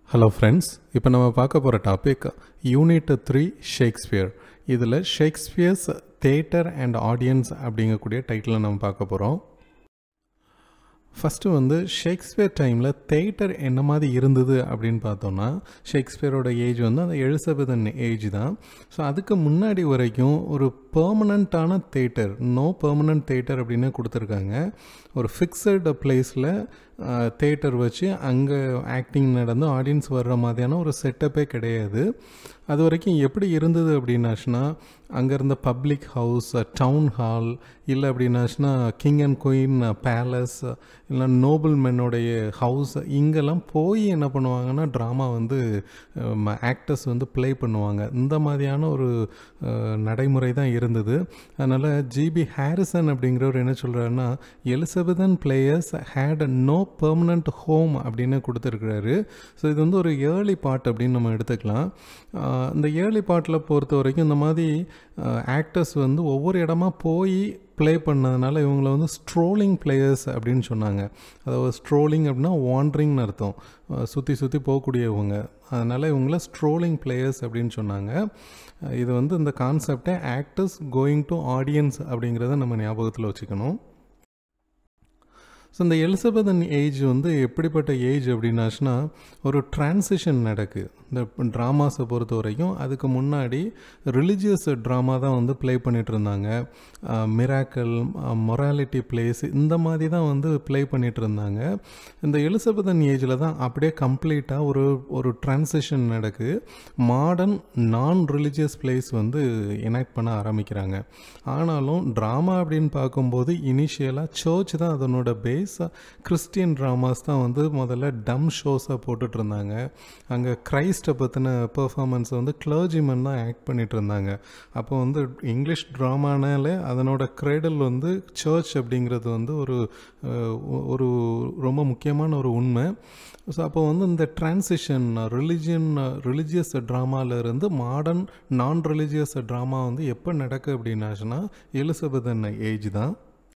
hello friends இப்போ நம்ம பார்க்க போகிற டாபிக் யூனிட் த்ரீ ஷேக்ஸ்பியர் இதில் ஷேக்ஸ்பியர்ஸ் தேட்டர் அண்ட் ஆடியன்ஸ் அப்படிங்கக்கூடிய டைட்டிலை நம்ம பார்க்க போகிறோம் ஃபஸ்ட்டு வந்து ஷேக்ஸ்பியர் டைமில் தேட்டர் என்ன மாதிரி இருந்தது அப்படின்னு பார்த்தோம்னா ஷேக்ஸ்பியரோட ஏஜ் வந்து அந்த எலிசபெதன் ஏஜ் தான் ஸோ அதுக்கு முன்னாடி வரைக்கும் ஒரு பெர்மனண்ட்டான தேட்டர் நோ பெர்மனண்ட் தேட்டர் அப்படின்னு கொடுத்துருக்காங்க ஒரு ஃபிக்ஸட் பிளேஸில் தேட்டர் வச்சு அங்கே ஆக்டிங் நடந்து ஆடியன்ஸ் வர்ற மாதிரியான ஒரு செட்டப்பே கிடையாது அது வரைக்கும் எப்படி இருந்தது அப்படின்னாச்சுன்னா அங்கே இருந்த பப்ளிக் ஹவுஸ் டவுன் ஹால் இல்லை அப்படின்னாச்சுன்னா கிங் அண்ட் குயின் பேலஸ் இல்லை நோபல் மென்னுடைய ஹவுஸ் இங்கெல்லாம் போய் என்ன பண்ணுவாங்கன்னா ட்ராமா வந்து ஆக்டர்ஸ் வந்து ப்ளே பண்ணுவாங்க இந்த மாதிரியான ஒரு நடைமுறை தான் இருந்தது அதனால் ஜிபி ஹாரிசன் அப்படிங்கிறவர் என்ன சொல்கிறாருன்னா Elizabethan players had no permanent home அப்படின்னு கொடுத்துருக்குறாரு ஸோ இது வந்து ஒரு ஏர்லி பார்ட் அப்படின்னு நம்ம எடுத்துக்கலாம் இந்த ஏர்லி பார்ட்டில் பொறுத்த வரைக்கும் இந்த மாதிரி ஆக்டர்ஸ் வந்து ஒவ்வொரு இடமா போய் ப்ளே பண்ணதுனால இவங்கள வந்து ஸ்ட்ரோலிங் பிளேயர்ஸ் அப்படின்னு சொன்னாங்க அதாவது ஸ்ட்ரோலிங் அப்படின்னா வாண்ட்ரிங்னு அர்த்தம் சுற்றி சுற்றி போகக்கூடியவங்க அதனால் இவங்கள ஸ்ட்ரோலிங் பிளேயர்ஸ் அப்படின்னு சொன்னாங்க இது வந்து இந்த கான்செப்டை ஆக்டர்ஸ் கோயிங் டு ஆடியன்ஸ் அப்படிங்கிறத நம்ம ஞாபகத்தில் வச்சுக்கணும் ஸோ இந்த எலிசபெதன் ஏஜ் வந்து எப்படிப்பட்ட ஏஜ் அப்படின்னாச்சுன்னா ஒரு டிரான்சிஷன் நடக்கு இந்த ட்ராமாஸை பொறுத்த வரைக்கும் அதுக்கு முன்னாடி ரிலிஜியஸ் ட்ராமா தான் வந்து ப்ளே பண்ணிகிட்டு இருந்தாங்க மிராக்கல் மொராலிட்டி பிளேஸ் இந்த மாதிரி தான் வந்து ப்ளே பண்ணிகிட்டு இருந்தாங்க இந்த எலிசபெதன் ஏஜில் தான் அப்படியே கம்ப்ளீட்டாக ஒரு ஒரு டிரான்சிஷன் நடக்கு மாடர்ன் நான் ரிலிஜியஸ் பிளேஸ் வந்து எனாக்ட் பண்ண ஆரம்பிக்கிறாங்க ஆனாலும் ட்ராமா அப்படின்னு பார்க்கும்போது இனிஷியலாக சர்ச் தான் அதனோட பேஸ் கிறிஸ்டியன் ட்ராமாஸ் தான் வந்து முதல்ல டம் ஷோஸாக போட்டுட்டு இருந்தாங்க அங்கே கிரைஸ்ட்டை பற்றின பெர்ஃபார்மன்ஸை வந்து கிளர்ஜிமன் தான் ஆக்ட் பண்ணிட்டு இருந்தாங்க அப்போ வந்து இங்கிலீஷ் ட்ராமானாலே அதனோட கிரேடல் வந்து சர்ச் அப்படிங்கிறது வந்து ஒரு ஒரு ரொம்ப முக்கியமான ஒரு உண்மை ஸோ அப்போ வந்து இந்த டிரான்சிஷன் ரிலிஜியன் ரிலிஜியஸ் ட்ராமாவிலேருந்து மாடர்ன் நான் ரிலிஜியஸ் ட்ராமா வந்து எப்போ நடக்கு அப்படின்னாச்சுன்னா எலிசபெதன் ஏஜ் தான்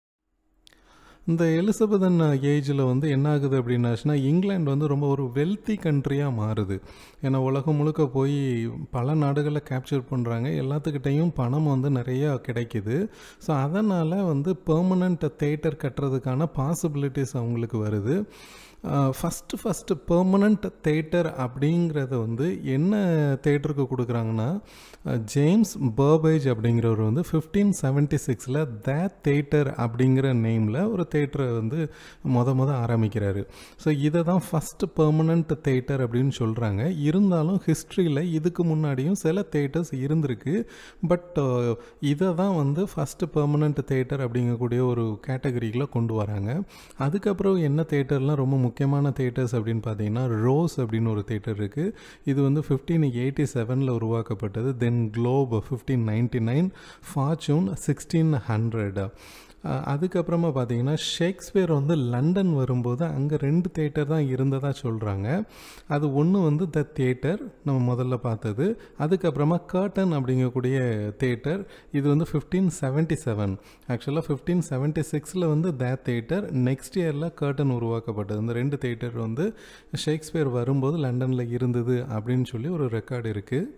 இந்த எலிசபெதன் ஏஜில் வந்து என்ன ஆகுது அப்படின்னாச்சுன்னா இங்கிலாந்து வந்து ரொம்ப ஒரு வெல்த்தி கண்ட்ரியாக மாறுது ஏன்னா உலகம் முழுக்க போய் பல நாடுகளை கேப்சர் பண்ணுறாங்க எல்லாத்துக்கிட்டேயும் பணம் வந்து நிறையா கிடைக்கிது ஸோ அதனால் வந்து பெர்மனண்ட் தேட்டர் கட்டுறதுக்கான பாசிபிலிட்டிஸ் அவங்களுக்கு வருது ஃபஸ்ட்டு ஃபஸ்ட்டு பெர்மனண்ட் தேட்டர் அப்படிங்கிறத வந்து என்ன தேட்டருக்கு கொடுக்குறாங்கன்னா ஜேம்ஸ் பர்பேஜ் அப்படிங்கிறவர் வந்து ஃபிஃப்டீன் செவன்ட்டி சிக்ஸில் த தேட்டர் அப்படிங்கிற நேமில் ஒரு தேட்டரை வந்து மொத மொத ஆரம்பிக்கிறாரு ஸோ இதை தான் ஃபஸ்ட்டு பெர்மனண்ட் தேட்டர் அப்படின்னு சொல்கிறாங்க இருந்தாலும் ஹிஸ்ட்ரியில் இதுக்கு முன்னாடியும் சில தேட்டர்ஸ் இருந்திருக்கு பட் இதை தான் வந்து ஃபஸ்ட்டு பெர்மனண்ட் தேட்டர் அப்படிங்கக்கூடிய ஒரு கேட்டகரியில் கொண்டு வராங்க அதுக்கப்புறம் என்ன தேட்டர்லாம் ரொம்ப முக்கியமான தேட்டர்ஸ் அப்படின்னு பார்த்தீங்கன்னா ரோஸ் அப்படின்னு ஒரு தேட்டர் இருக்குது இது வந்து ஃபிஃப்டீன் எயிட்டி செவனில் உருவாக்கப்பட்டது then Globe fifteen ninety nine Fortune sixteen hundred அதுக்கப்புறமா பார்த்தீங்கன்னா ஷேக்ஸ்பியர் வந்து லண்டன் வரும்போது அங்கே ரெண்டு தேட்டர் தான் இருந்ததாக சொல்கிறாங்க அது ஒன்று வந்து த தேட்டர் நம்ம முதல்ல பார்த்தது அதுக்கப்புறமா கர்டன் அப்படிங்கக்கூடிய தேட்டர் இது வந்து ஃபிஃப்டீன் செவன்ட்டி செவன் ஆக்சுவலாக ஃபிஃப்டீன் செவன்ட்டி சிக்ஸில் வந்து த தேட்டர் நெக்ஸ்ட் இயரில் கர்டன் உருவாக்கப்பட்டது இந்த ரெண்டு தேட்டர் வந்து ஷேக்ஸ்பியர் வரும்போது லண்டனில் இருந்தது அப்படின்னு சொல்லி ஒரு ரெக்கார்டு இருக்குது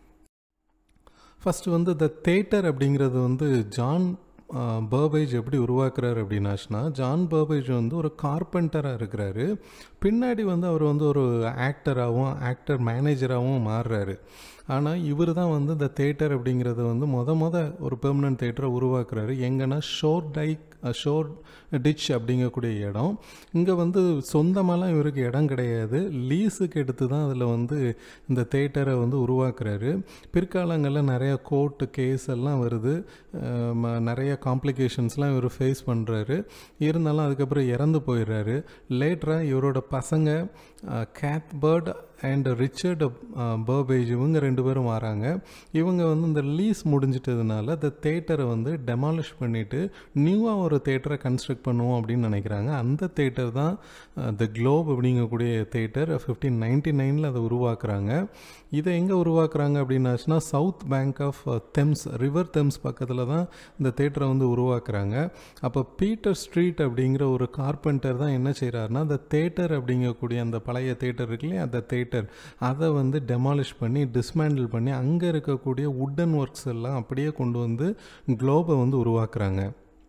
ஃபஸ்ட்டு வந்து த தேட்டர் அப்படிங்கிறது வந்து ஜான் பர்பேஜ் எப்படி உருவாக்குறாரு அப்படின்னாச்சுன்னா ஜான் பர்பேஜ் வந்து ஒரு கார்பெண்டராக இருக்கிறாரு பின்னாடி வந்து அவர் வந்து ஒரு ஆக்டராகவும் ஆக்டர் மேனேஜராகவும் மாறுறாரு ஆனால் இவர் தான் வந்து இந்த தேட்டர் அப்படிங்கிறத வந்து மொத மொத ஒரு பெர்மனன்ட் தேட்டரை உருவாக்குறாரு எங்கன்னா ஷோர் டைக் ஷோர் டிச் அப்படிங்கக்கூடிய இடம் இங்கே வந்து சொந்தமாலாம் இவருக்கு இடம் கிடையாது லீஸுக்கு எடுத்து தான் அதில் வந்து இந்த தேட்டரை வந்து உருவாக்குறாரு பிற்காலங்களில் நிறைய கோர்ட்டு கேஸ் எல்லாம் வருது நிறைய காம்ப்ளிகேஷன்ஸ்லாம் இவர் ஃபேஸ் பண்ணுறாரு இருந்தாலும் அதுக்கப்புறம் இறந்து போயிடுறாரு லேட்டராக இவரோட பசங்க Cuthbert and Richard Burbage இவங்க ரெண்டு பேரும் வராங்க இவங்க வந்து இந்த லீஸ் முடிஞ்சிட்டதுனால இந்த தேட்டரை வந்து டெமாலிஷ் பண்ணிவிட்டு நியூவாக ஒரு தேட்டரை கன்ஸ்ட்ரக்ட் பண்ணுவோம் அப்படின்னு நினைக்கிறாங்க அந்த தேட்டர் தான் த குளோப் அப்படிங்கக்கூடிய தேட்டர் ஃபிஃப்டீன் நைன்டி நைனில் அதை உருவாக்குறாங்க இதை எங்கே உருவாக்குறாங்க அப்படின்னாச்சுன்னா South Bank of Thames river Thames பக்கத்தில் தான் இந்த தேட்டரை வந்து உருவாக்குறாங்க அப்போ பீட்டர் ஸ்ட்ரீட் அப்படிங்கிற ஒரு கார்பெண்டர் தான் என்ன செய்கிறாருன்னா அந்த தேட்டர் அப்படிங்கக்கூடிய அந்த பழைய தேட்டர் இருக்கு இல்லையா அந்த தேட்டர் தேட்டர் அதை வந்து டெமாலிஷ் பண்ணி டிஸ்மேண்டில் பண்ணி அங்கே இருக்கக்கூடிய உட்டன் ஒர்க்ஸ் எல்லாம் அப்படியே கொண்டு வந்து குளோபை வந்து உருவாக்குறாங்க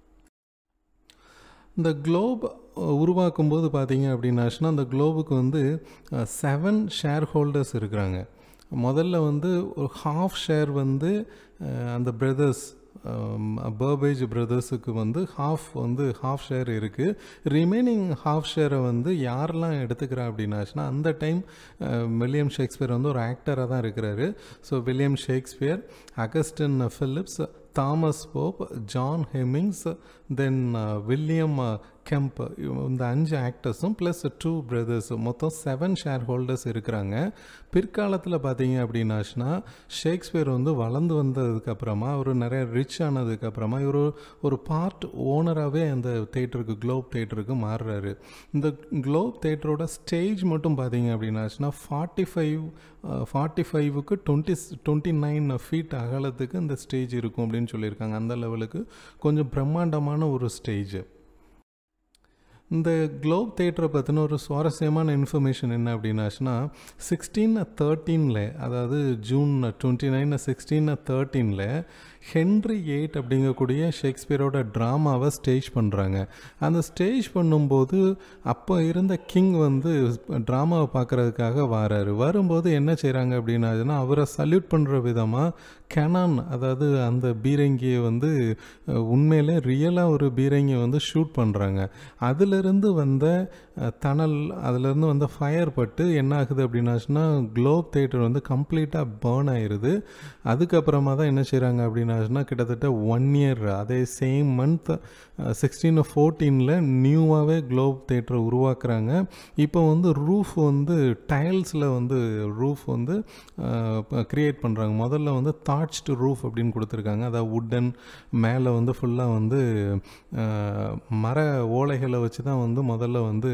இந்த குளோப் உருவாக்கும் போது பார்த்தீங்க அப்படின்னாச்சுன்னா அந்த குளோபுக்கு வந்து செவன் ஷேர் ஹோல்டர்ஸ் இருக்கிறாங்க முதல்ல வந்து ஒரு ஹாஃப் ஷேர் வந்து அந்த பிரதர்ஸ் பர்பேஜ் பிரதர்ஸுக்கு வந்து ஹாஃப் வந்து ஹாஃப் ஷேர் இருக்குது ரிமைனிங் ஹாஃப் ஷேரை வந்து யாரெல்லாம் எடுத்துக்கிறா அப்படின்னாச்சுன்னா அந்த டைம் வில்லியம் ஷேக்ஸ்பியர் வந்து ஒரு ஆக்டராக தான் இருக்கிறாரு so William Shakespeare Augustine Phillips Thomas Pope John Hemings then William Kempe இந்த அஞ்சு ஆக்டர்ஸும் ப்ளஸ் டூ பிரதர்ஸும் மொத்தம் செவன் ஷேர் ஹோல்டர்ஸ் இருக்கிறாங்க பிற்காலத்தில் பார்த்தீங்க அப்படின்னாச்சுன்னா ஷேக்ஸ்பியர் வந்து வளர்ந்து வந்ததுக்கப்புறமா ஒரு நிறைய ரிச் ஆனதுக்கப்புறமா இவர் ஒரு பார்ட் ஓனராகவே அந்த தேட்டருக்கு குளோப் தேட்டருக்கு மாறுறாரு இந்த குளோப் தேட்டரோட ஸ்டேஜ் மட்டும் பார்த்தீங்க அப்படின்னாச்சுன்னா ஃபார்ட்டி ஃபைவ் ஃபார்ட்டி ஃபைவுக்கு டுவெண்ட்டி டுவெண்ட்டி நைன் ஃபீட் அகலத்துக்கு இந்த ஸ்டேஜ் இருக்கும் அப்படின்னு சொல்லியிருக்காங்க அந்த லெவலுக்கு கொஞ்சம் பிரம்மாண்டமான ஒரு ஸ்டேஜ் இந்த குளோப் தேட்டரை பற்றின ஒரு சுவாரஸ்யமான இன்ஃபர்மேஷன் என்ன அப்படின்னாச்சுன்னா சிக்ஸ்டீன் தேர்ட்டீனில் அதாவது ஜூன் டுவெண்ட்டி நைன் சிக்ஸ்டீன் தேர்ட்டீனில் ஹென்ரி எயிட் அப்படிங்கக்கூடிய ஷேக்ஸ்பியரோட ட்ராமாவை ஸ்டேஜ் பண்ணுறாங்க அந்த ஸ்டேஜ் பண்ணும்போது அப்போ இருந்த கிங் வந்து ட்ராமாவை பார்க்குறதுக்காக வராரு வரும்போது என்ன செய்கிறாங்க அப்படின்னா அவரை சல்யூட் பண்ணுற விதமாக கெனான் அதாவது அந்த பீரங்கியை வந்து உண்மையிலே ரியலாக ஒரு பீரங்கியை வந்து ஷூட் பண்ணுறாங்க அதிலிருந்து வந்த தணல் அதிலிருந்து வந்த ஃபயர் பட்டு என்ன ஆகுது அப்படின்னாச்சுன்னா குளோப் தேட்டர் வந்து கம்ப்ளீட்டாக பேர்ன் ஆயிடுது அதுக்கப்புறமா தான் என்ன செய்கிறாங்க அப்படின்னாச்சுன்னா கிட்டத்தட்ட ஒன் இயர் அதே சேம் மந்த் சிக்ஸ்டீன் ஃபோர்டீனில் நியூவாகவே குளோப் தேட்டரை உருவாக்குறாங்க இப்போ வந்து ரூஃப் வந்து டைல்ஸில் வந்து ரூஃப் வந்து க்ரியேட் பண்ணுறாங்க முதல்ல வந்து தாட்ச்டு ரூஃப் அப்படின்னு கொடுத்துருக்காங்க அதாவது உட்டன் மேலே வந்து ஃபுல்லாக வந்து மர ஓலைகளை வச்சு தான் வந்து முதல்ல வந்து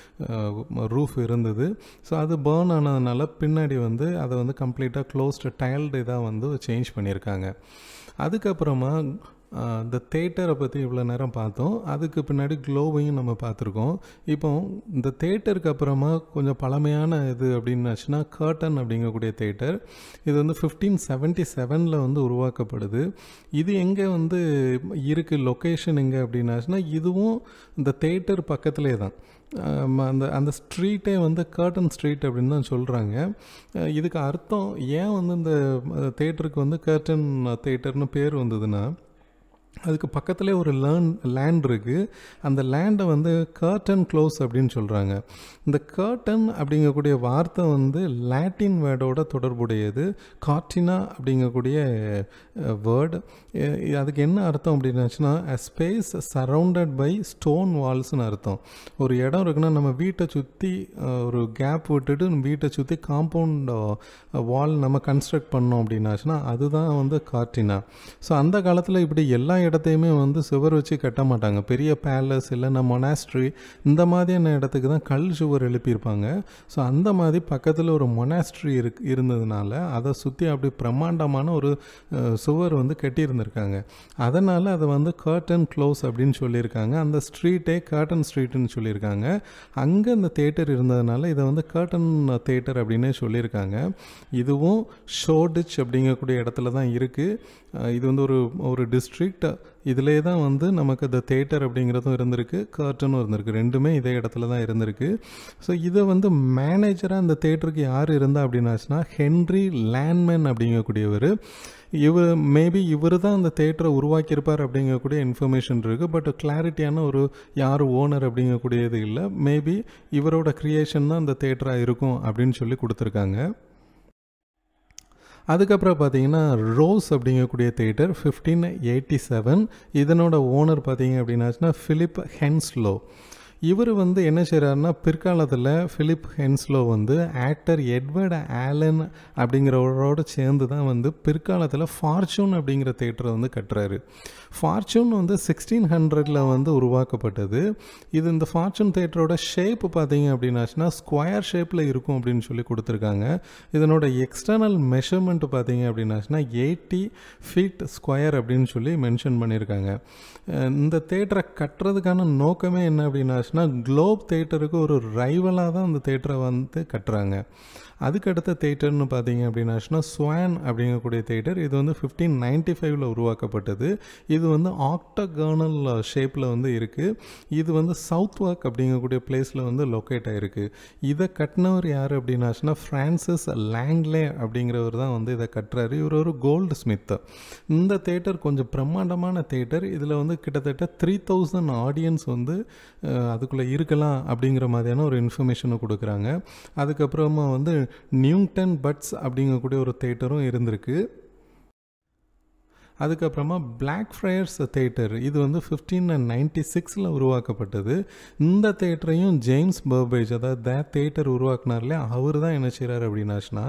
ரூஃப் இருந்தது ஸோ அது பேர்ன் ஆனதுனால பின்னாடி வந்து அதை வந்து கம்ப்ளீட்டாக க்ளோஸ்டு டைல்டு இதாக வந்து சேஞ்ச் பண்ணியிருக்காங்க அதுக்கப்புறமா இந்த தேட்டரை பற்றி இவ்வளோ நேரம் பார்த்தோம் அதுக்கு பின்னாடி க்ளோவையும் நம்ம பார்த்துருக்கோம் இப்போ இந்த தேட்டருக்கு அப்புறமா கொஞ்சம் பழமையான இது அப்படின்னாச்சுன்னா கர்டன் அப்படிங்கக்கூடிய தேட்டர் இது வந்து ஃபிஃப்டீன் செவன்ட்டி செவனில் வந்து உருவாக்கப்படுது இது எங்கே வந்து இருக்குது லொக்கேஷன் எங்கே அப்படின்னாச்சுன்னா இதுவும் இந்த தேட்டர் பக்கத்துலேயே தான் அந்த அந்த ஸ்ட்ரீட்டே வந்து கர்டன் ஸ்ட்ரீட் அப்படின்னு தான் சொல்கிறாங்க இதுக்கு அர்த்தம் ஏன் வந்து இந்த தேட்டருக்கு வந்து கர்டன் தேட்டர்னு பேர் வந்ததுன்னா அதுக்கு பக்கத்துலேயே ஒரு லேர்ன் லேண்ட் இருக்குது அந்த லேண்டை வந்து கர்டன் க்ளோஸ் அப்படின்னு சொல்கிறாங்க இந்த கர்டன் அப்படிங்கக்கூடிய வார்த்தை வந்து லாட்டின் வேர்டோட தொடர்புடையது கார்டினா அப்படிங்கக்கூடிய வேர்டு அதுக்கு என்ன அர்த்தம் அப்படின்னாச்சுன்னா a space surrounded by stone வால்ஸ்னு அர்த்தம் ஒரு இடம் இருக்குன்னா நம்ம வீட்டை சுற்றி ஒரு கேப் விட்டுட்டு வீட்டை சுற்றி காம்பவுண்ட் வால் நம்ம கன்ஸ்ட்ரக்ட் பண்ணோம் அப்படின்னாச்சுன்னா அதுதான் வந்து கார்டினா ஸோ அந்த காலத்தில் இப்படி எல்லா இடத்தையுமே வந்து சுவர் வச்சு கட்ட மாட்டாங்க பெரிய பேலஸ் இல்லைன்னா மொனாஸ்ட்ரி இந்த மாதிரியான இடத்துக்கு தான் கல் சுவர் எழுப்பியிருப்பாங்க ஸோ அந்த மாதிரி பக்கத்தில் ஒரு மொனாஸ்ட்ரி இருக்கு இருந்ததுனால அதை சுற்றி அப்படி பிரம்மாண்டமான ஒரு சுவர் வந்து கட்டியிருந்திருக்காங்க அதனால் அதை வந்து கர்டன் க்ளோஸ் அப்படின்னு சொல்லியிருக்காங்க அந்த ஸ்ட்ரீட்டே கர்டன் ஸ்ட்ரீட்டுன்னு சொல்லியிருக்காங்க அங்கே இந்த தேட்டர் இருந்ததுனால இதை வந்து கர்டன் தேட்டர் அப்படின்னே சொல்லியிருக்காங்க இதுவும் ஷோடிச் அப்படிங்கக்கூடிய இடத்துல தான் இருக்குது இது வந்து ஒரு ஒரு டிஸ்ட்ரிக்ட் இதிலே தான் வந்து நமக்கு இந்த தேட்டர் அப்படிங்கிறதும் இருந்திருக்கு கர்ட்டனும் இருந்திருக்கு ரெண்டுமே இதே இடத்துல தான் இருந்திருக்கு ஸோ இதை வந்து மேனேஜராக இந்த தேட்டருக்கு யார் இருந்தா அப்படின்னாச்சுன்னா ஹென்ரி லேண்ட்மேன் அப்படிங்கக்கூடியவர் இவர் மேபி இவர் தான் அந்த தேட்டரை உருவாக்கியிருப்பார் அப்படிங்கக்கூடிய இன்ஃபர்மேஷன் இருக்குது பட் கிளாரிட்டியான ஒரு யார் ஓனர் அப்படிங்கக்கூடியது இல்லை மேபி இவரோட க்ரியேஷன் தான் இந்த தேட்டராக இருக்கும் அப்படின்னு சொல்லி கொடுத்துருக்காங்க அதுக்கப்புறம் பார்த்தீங்கன்னா ரோஸ் அப்படிங்கக்கூடிய தேட்டர் ஃபிஃப்டீன் எயிட்டி செவன் இதனோட ஓனர் பார்த்தீங்க அப்படின்னாச்சுன்னா ஃபிலிப் ஹென்ஸ்லோ இவர் வந்து என்ன செய்கிறாருன்னா பிற்காலத்தில் ஃபிலிப் ஹென்ஸ்லோ வந்து ஆக்டர் எட்வர்ட் ஆலன் அப்படிங்கிறவரோடு சேர்ந்து தான் வந்து பிற்காலத்தில் ஃபார்ச்சூன் அப்படிங்கிற தேட்டரை வந்து கட்டுறாரு ஃபார்ச்சூன் வந்து சிக்ஸ்டீன் ஹண்ட்ரடில் வந்து உருவாக்கப்பட்டது இது இந்த ஃபார்ச்சூன் தேட்டரோட ஷேப் பார்த்தீங்க அப்படின்னாச்சுன்னா ஸ்கொயர் ஷேப்பில் இருக்கும் அப்படின்னு சொல்லி கொடுத்துருக்காங்க இதனோட எக்ஸ்டர்னல் மெஷர்மெண்ட் பார்த்தீங்க அப்படின்னாச்சுன்னா எயிட்டி ஃபீட் ஸ்கொயர் அப்படின்னு சொல்லி மென்ஷன் பண்ணியிருக்காங்க இந்த தேட்டரை கட்டுறதுக்கான நோக்கமே என்ன அப்படின்னாச்சுன்னா அப்படின்னாச்சுன்னா குளோப் தேட்டருக்கு ஒரு ரைவலாக தான் அந்த தேட்டரை வந்து கட்டுறாங்க அதுக்கடுத்த தேட்டர்னு பார்த்தீங்க அப்படின்னாச்சுன்னா ஸ்வான் அப்படிங்கக்கூடிய தேட்டர் இது வந்து ஃபிஃப்டீன் நைன்டி ஃபைவ்ல உருவாக்கப்பட்டது இது வந்து ஆக்டகர்னல் ஷேப்பில் வந்து இருக்குது இது வந்து சவுத் வாக் அப்படிங்கக்கூடிய பிளேஸில் வந்து லொக்கேட் ஆகிருக்கு இதை கட்டினவர் யார் அப்படின்னாச்சுன்னா ஃப்ரான்சிஸ் லேங்லே அப்படிங்கிறவர் தான் வந்து இதை கட்டுறாரு இவர் ஒரு கோல்டு ஸ்மித்து இந்த தேட்டர் கொஞ்சம் பிரம்மாண்டமான தேட்டர் இதில் வந்து கிட்டத்தட்ட த்ரீ தௌசண்ட் ஆடியன்ஸ் வந்து அதுக்குள்ளே இருக்கலாம் அப்படிங்கிற மாதிரியான ஒரு இன்ஃபர்மேஷனை கொடுக்குறாங்க அதுக்கப்புறமா வந்து நியூங்டன் பட்ஸ் அப்படிங்கக்கூடிய ஒரு தேட்டரும் இருந்திருக்கு அதுக்கப்புறமா பிளாக் ஃப்ரையர்ஸ் தேட்டர் இது வந்து ஃபிஃப்டீன் நைன்டி சிக்ஸில் உருவாக்கப்பட்டது இந்த தேட்டரையும் ஜேம்ஸ் பர்பேஜ் அதாவது த தேட்டர் உருவாக்குனார்லே அவர் தான் என்ன செய்கிறார் அப்படின்னாச்சுன்னா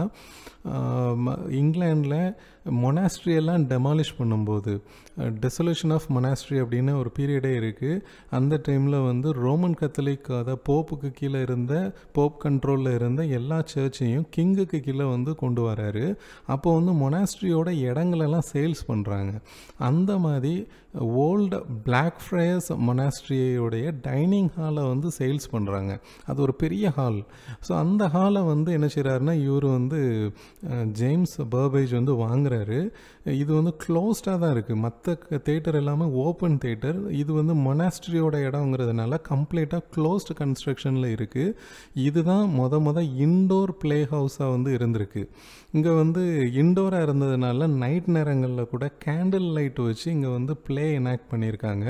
இங்கிலாண்டில் மொனாஸ்ட்ரியெல்லாம் டெமாலிஷ் பண்ணும்போது டெசொலேஷன் ஆஃப் மொனாஸ்ட்ரி அப்படின்னு ஒரு பீரியடே இருக்குது அந்த டைமில் வந்து ரோமன் கத்தலிக் அதாவது போப்புக்கு கீழே இருந்த போப் கண்ட்ரோலில் இருந்த எல்லா சர்ச்சையும் கிங்குக்கு கீழே வந்து கொண்டு வராரு அப்போ வந்து மொனாஸ்ட்ரியோட இடங்களெல்லாம் சேல்ஸ் பண்ணுறாங்க அந்த மாதிரி ஓல்டு பிளாக் ஃப்ரையர்ஸ் மொனாஸ்ட்ரியோடைய டைனிங் ஹாலை வந்து சேல்ஸ் பண்ணுறாங்க அது ஒரு பெரிய ஹால் ஸோ அந்த ஹாலை வந்து என்ன செய்கிறாருன்னா இவர் வந்து ஜேம்ஸ் பர்பேஜ் வந்து வாங்குறாரு இது வந்து க்ளோஸ்டாக தான் இருக்குது மற்ற தேட்டர் எல்லாமே ஓப்பன் தேட்டர் இது வந்து மொனாஸ்ட்ரியோட இடங்கிறதுனால கம்ப்ளீட்டாக க்ளோஸ்டு கன்ஸ்ட்ரக்ஷனில் இருக்குது இதுதான் மொத மொதல் இன்டோர் ப்ளே ஹவுஸாக வந்து இருந்திருக்கு இங்கே வந்து இன்டோராக இருந்ததுனால நைட் நேரங்களில் கூட கேண்டில் லைட் வச்சு இங்கே வந்து ப்ளே எனாக்ட் பண்ணியிருக்காங்க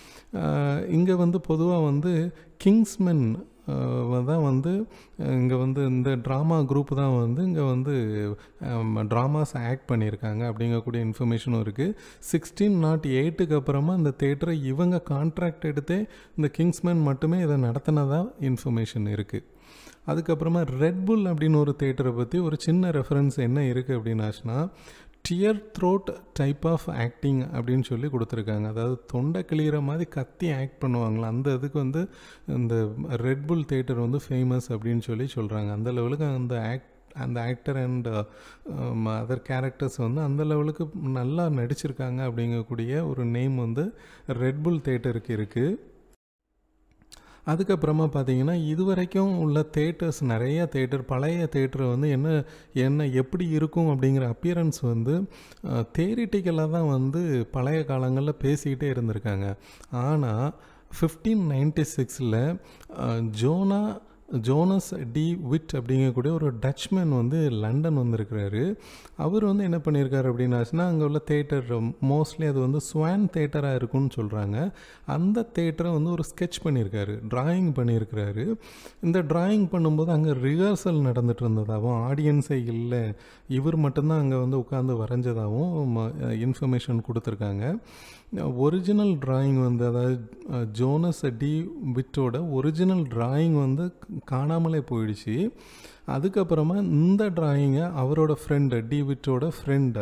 இங்கே வந்து பொதுவாக வந்து கிங்ஸ்மென் தான் வந்து இங்கே வந்து இந்த ட்ராமா குரூப் தான் வந்து இங்கே வந்து ட்ராமாஸ் ஆக்ட் பண்ணியிருக்காங்க அப்படிங்கக்கூடிய இன்ஃபர்மேஷனும் இருக்குது சிக்ஸ்டீன் நாட் எயிட்டுக்கு அப்புறமா இந்த தேட்டரை இவங்க கான்ட்ராக்ட் எடுத்தே இந்த கிங்ஸ்மேன் மட்டுமே இதை நடத்தினதாக இன்ஃபர்மேஷன் இருக்குது அதுக்கப்புறமா ரெட்புல் அப்படின்னு ஒரு தேட்டரை பற்றி ஒரு சின்ன ரெஃபரன்ஸ் என்ன இருக்குது அப்படின்னாச்சுன்னா tear throat type of acting அப்படின்னு சொல்லி கொடுத்துருக்காங்க அதாவது தொண்டை கிளியிற மாதிரி கத்தி ஆக்ட் பண்ணுவாங்களா அந்த இதுக்கு வந்து இந்த ரெட்புல் தேட்டர் வந்து ஃபேமஸ் அப்படின்னு சொல்லி சொல்கிறாங்க அந்த லெவலுக்கு அந்த ஆக்ட் அந்த ஆக்டர் அண்ட் அதர் கேரக்டர்ஸ் வந்து அந்த லெவலுக்கு நல்லா நடிச்சிருக்காங்க அப்படிங்கக்கூடிய ஒரு நேம் வந்து ரெட்புல் தேட்டருக்கு இருக்குது அதுக்கப்புறமா பார்த்தீங்கன்னா இது வரைக்கும் உள்ள தேட்டர்ஸ் நிறைய தேட்டர் பழைய தேட்டர் வந்து என்ன என்ன எப்படி இருக்கும் அப்படிங்கிற அப்பியரன்ஸ் வந்து தேரிட்டிக்கலாக தான் வந்து பழைய காலங்களில் பேசிக்கிட்டே இருந்திருக்காங்க ஆனால் ஃபிஃப்டீன் நைன்டி சிக்ஸில் ஜோனா ஜோனஸ் டி விட் அப்படிங்கக்கூடிய ஒரு டச்மேன் வந்து லண்டன் வந்திருக்கிறாரு அவர் வந்து என்ன பண்ணியிருக்காரு அப்படின்னாச்சுன்னா அங்கே உள்ள தேட்டர் மோஸ்ட்லி அது வந்து ஸ்வான் தேட்டராக இருக்கும்னு சொல்கிறாங்க அந்த தேட்டரை வந்து ஒரு ஸ்கெட்ச் பண்ணியிருக்காரு ட்ராயிங் பண்ணியிருக்கிறாரு இந்த ட்ராயிங் பண்ணும்போது அங்கே ரிஹர்சல் நடந்துட்டு இருந்ததாகவும் ஆடியன்ஸே இல்லை இவர் மட்டும்தான் அங்கே வந்து உட்காந்து வரைஞ்சதாகவும் இன்ஃபர்மேஷன் கொடுத்துருக்காங்க ஒரிஜினல் ட்ராயிங் வந்து அதாவது ஜோனஸ் டி விட்டோட ஒரிஜினல் ட்ராயிங் வந்து காணாமலே போயிடுச்சு அதுக்கப்புறமா இந்த ட்ராயிங்கை அவரோட ஃப்ரெண்டு டி விட்டோட ஃப்ரெண்டு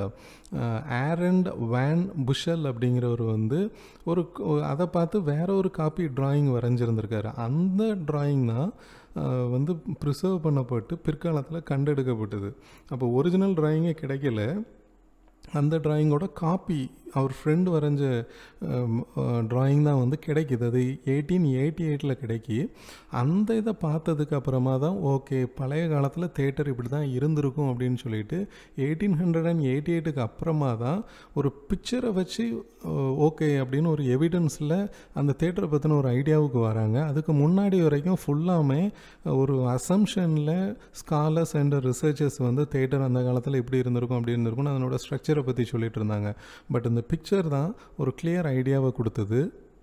ஆரண்ட் வேன் புஷல் அப்படிங்கிறவர் வந்து ஒரு அதை பார்த்து வேற ஒரு காப்பி ட்ராயிங் வரைஞ்சிருந்திருக்காரு அந்த ட்ராயிங் தான் வந்து ப்ரிசர்வ் பண்ணப்பட்டு பிற்காலத்தில் கண்டெடுக்கப்பட்டது அப்போ ஒரிஜினல் ட்ராயிங்கே கிடைக்கல அந்த ட்ராயிங்கோட காப்பி அவர் ஃப்ரெண்டு வரைஞ்ச ட்ராயிங் தான் வந்து கிடைக்கிது அது எயிட்டீன் எயிட்டி எயிட்டில் கிடைக்கி அந்த இதை பார்த்ததுக்கு அப்புறமா தான் ஓகே பழைய காலத்தில் தேட்டர் இப்படி தான் இருந்திருக்கும் அப்படின்னு சொல்லிட்டு எயிட்டீன் ஹண்ட்ரட் அண்ட் எயிட்டி எயிட்டுக்கு அப்புறமா தான் ஒரு பிக்சரை வச்சு ஓகே அப்படின்னு ஒரு எவிடன்ஸில் அந்த தேட்டரை பற்றின ஒரு ஐடியாவுக்கு வராங்க அதுக்கு முன்னாடி வரைக்கும் ஃபுல்லாமே ஒரு அசம்ஷனில் ஸ்காலர்ஸ் அண்ட் ரிசர்ச்சர்ஸ் வந்து தேட்டர் அந்த காலத்தில் இப்படி இருந்திருக்கும் அப்படி இருந்திருக்கும்னு அதனோட ஸ்ட்ரக்சரை பற்றி சொல்லிட்டு இருந்தாங்க பட் இந்த பிக்சர் தான் ஒரு கிளியர் ஐடியாவை கொடுத்தது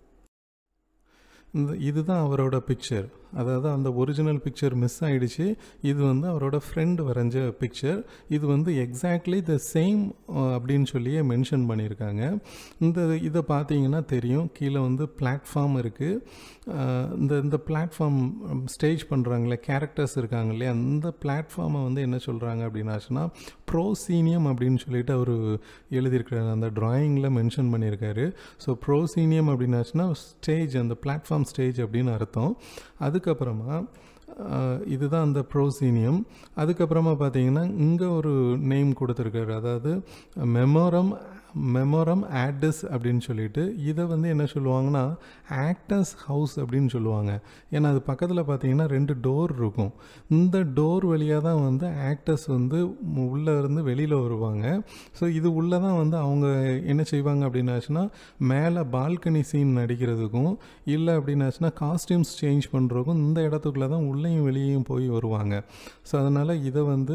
இந்த இதுதான் அவரோட பிக்சர் அதாவது அந்த ஒரிஜினல் பிக்சர் மிஸ் ஆகிடுச்சு இது வந்து அவரோட ஃப்ரெண்டு வரைஞ்ச பிக்சர் இது வந்து எக்ஸாக்ட்லி த சேம் அப்படின்னு சொல்லியே மென்ஷன் பண்ணியிருக்காங்க இந்த இதை பார்த்தீங்கன்னா தெரியும் கீழே வந்து பிளாட்ஃபார்ம் இருக்குது இந்த இந்த பிளாட்ஃபார்ம் ஸ்டேஜ் பண்ணுறாங்களே கேரக்டர்ஸ் இருக்காங்க இல்லையா அந்த பிளாட்ஃபார்மை வந்து என்ன சொல்கிறாங்க அப்படின்னாச்சுன்னா ப்ரோசீனியம் அப்படின்னு சொல்லிட்டு அவர் எழுதியிருக்கிறாரு அந்த ட்ராயிங்கில் மென்ஷன் பண்ணியிருக்காரு ஸோ ப்ரோசீனியம் அப்படின்னாச்சுன்னா ஸ்டேஜ் அந்த பிளாட்ஃபார்ம் ஸ்டேஜ் அப்படின்னு அர்த்தம் அதுக்கப்புறமா இதுதான் அந்த ப்ரோசீனியம் அதுக்கப்புறமா பார்த்தீங்கன்னா இங்கே ஒரு நேம் கொடுத்துருக்காரு அதாவது மெமோரம் மெமோரம் ஆடஸ் அப்படின்னு சொல்லிட்டு இதை வந்து என்ன சொல்லுவாங்கன்னா ஆக்டர்ஸ் ஹவுஸ் அப்படின்னு சொல்லுவாங்க ஏன்னா அது பக்கத்தில் பார்த்தீங்கன்னா ரெண்டு டோர் இருக்கும் இந்த டோர் வழியாக தான் வந்து ஆக்டர்ஸ் வந்து உள்ளே இருந்து வெளியில் வருவாங்க ஸோ இது உள்ளே தான் வந்து அவங்க என்ன செய்வாங்க அப்படின்னாச்சுன்னா மேலே பால்கனி சீன் நடிக்கிறதுக்கும் இல்லை அப்படின்னாச்சுன்னா காஸ்டியூம்ஸ் சேஞ்ச் பண்ணுறதுக்கும் இந்த இடத்துக்குள்ளே தான் உள்ளேயும் வெளியேயும் போய் வருவாங்க ஸோ அதனால் இதை வந்து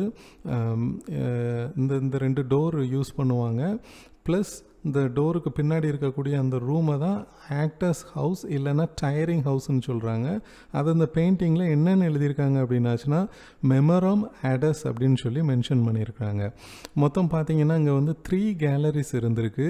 இந்த இந்த ரெண்டு டோர் யூஸ் பண்ணுவாங்க ப்ளஸ் இந்த டோருக்கு பின்னாடி இருக்கக்கூடிய அந்த ரூமை தான் ஆக்டர்ஸ் ஹவுஸ் இல்லைன்னா டயரிங் ஹவுஸ்னு சொல்கிறாங்க அது அந்த பெயிண்டிங்கில் என்னென்னு எழுதியிருக்காங்க அப்படின்னாச்சுன்னா மெமரம் ஆடஸ் அப்படின்னு சொல்லி மென்ஷன் பண்ணியிருக்காங்க மொத்தம் பார்த்தீங்கன்னா இங்கே வந்து த்ரீ கேலரிஸ் இருந்திருக்கு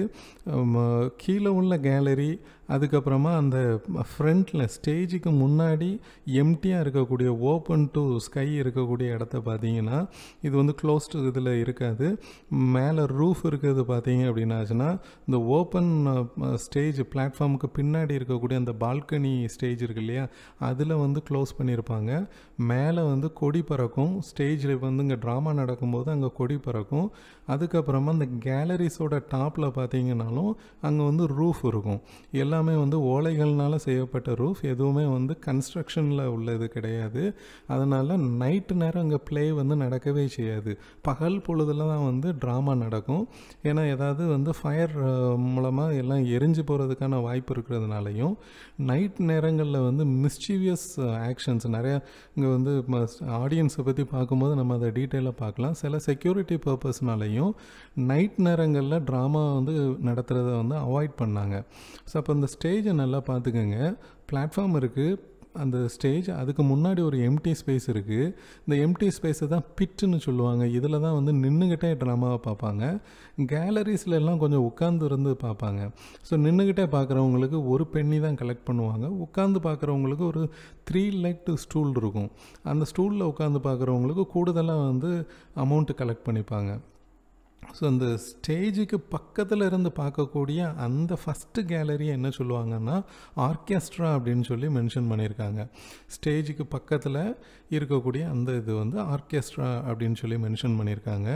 கீழே உள்ள கேலரி அதுக்கப்புறமா அந்த ஃப்ரண்ட்டில் ஸ்டேஜுக்கு முன்னாடி எம்டியாக இருக்கக்கூடிய ஓப்பன் டு ஸ்கை இருக்கக்கூடிய இடத்த பார்த்தீங்கன்னா இது வந்து க்ளோஸ்டு இதில் இருக்காது மேலே ரூஃப் இருக்கிறது பார்த்தீங்க அப்படின்னாச்சுன்னா இந்த ஓப்பன் ஸ்டேஜ் பிளாட்ஃபார்முக்கு பின்னாடி இருக்கக்கூடிய அந்த பால்கனி ஸ்டேஜ் இருக்கு இல்லையா அதில் வந்து க்ளோஸ் பண்ணியிருப்பாங்க மேலே வந்து கொடி பறக்கும் ஸ்டேஜில் வந்து இங்கே ட்ராமா நடக்கும்போது அங்கே கொடி பறக்கும் அதுக்கப்புறமா அந்த கேலரிஸோட டாப்பில் பார்த்தீங்கன்னாலும் அங்கே வந்து ரூஃப் இருக்கும் எல்லாமே வந்து ஓலைகள்னால செய்யப்பட்ட ரூஃப் எதுவுமே வந்து கன்ஸ்ட்ரக்ஷனில் உள்ளது கிடையாது அதனால் நைட்டு நேரம் அங்கே ப்ளே வந்து நடக்கவே செய்யாது பகல் பொழுதில் தான் வந்து ட்ராமா நடக்கும் ஏன்னா ஏதாவது வந்து ஃபயர் மூலமாக எல்லாம் எரிஞ்சு போகிறதுக்கான வாய்ப்பு இருக்கிறதுனாலையும் நைட் நேரங்களில் வந்து மிஸ்டீவியஸ் ஆக்ஷன்ஸ் நிறையா இங்கே வந்து ஆடியன்ஸை பற்றி பார்க்கும்போது நம்ம அதை டீட்டெயிலாக பார்க்கலாம் சில செக்யூரிட்டி பர்பஸ்னாலையும் நைட் நேரங்களில் ட்ராமா வந்து நடத்துகிறத வந்து அவாய்ட் பண்ணாங்க ஸோ அப்போ இந்த ஸ்டேஜை நல்லா பார்த்துக்கோங்க பிளாட்ஃபார்ம் இருக்குது அந்த ஸ்டேஜ் அதுக்கு முன்னாடி ஒரு எம்டி ஸ்பேஸ் இருக்குது இந்த எம்டி ஸ்பேஸை தான் பிட்டுன்னு சொல்லுவாங்க இதில் தான் வந்து நின்றுக்கிட்டே ட்ராமாவை பார்ப்பாங்க கேலரிஸில் எல்லாம் கொஞ்சம் உட்காந்து இருந்து பார்ப்பாங்க ஸோ நின்றுக்கிட்டே பார்க்குறவங்களுக்கு ஒரு பெண்ணி தான் கலெக்ட் பண்ணுவாங்க உட்காந்து பார்க்குறவங்களுக்கு ஒரு த்ரீ லெக் ஸ்டூல் இருக்கும் அந்த ஸ்டூலில் உட்காந்து பார்க்குறவங்களுக்கு கூடுதலாக வந்து அமௌண்ட்டு கலெக்ட் பண்ணிப்பாங்க ஸோ அந்த ஸ்டேஜுக்கு பக்கத்தில் இருந்து பார்க்கக்கூடிய அந்த ஃபஸ்ட்டு கேலரி என்ன சொல்லுவாங்கன்னா ஆர்கெஸ்ட்ரா அப்படின்னு சொல்லி மென்ஷன் பண்ணியிருக்காங்க ஸ்டேஜுக்கு பக்கத்தில் இருக்கக்கூடிய அந்த இது வந்து ஆர்கெஸ்ட்ரா அப்படின்னு சொல்லி மென்ஷன் பண்ணியிருக்காங்க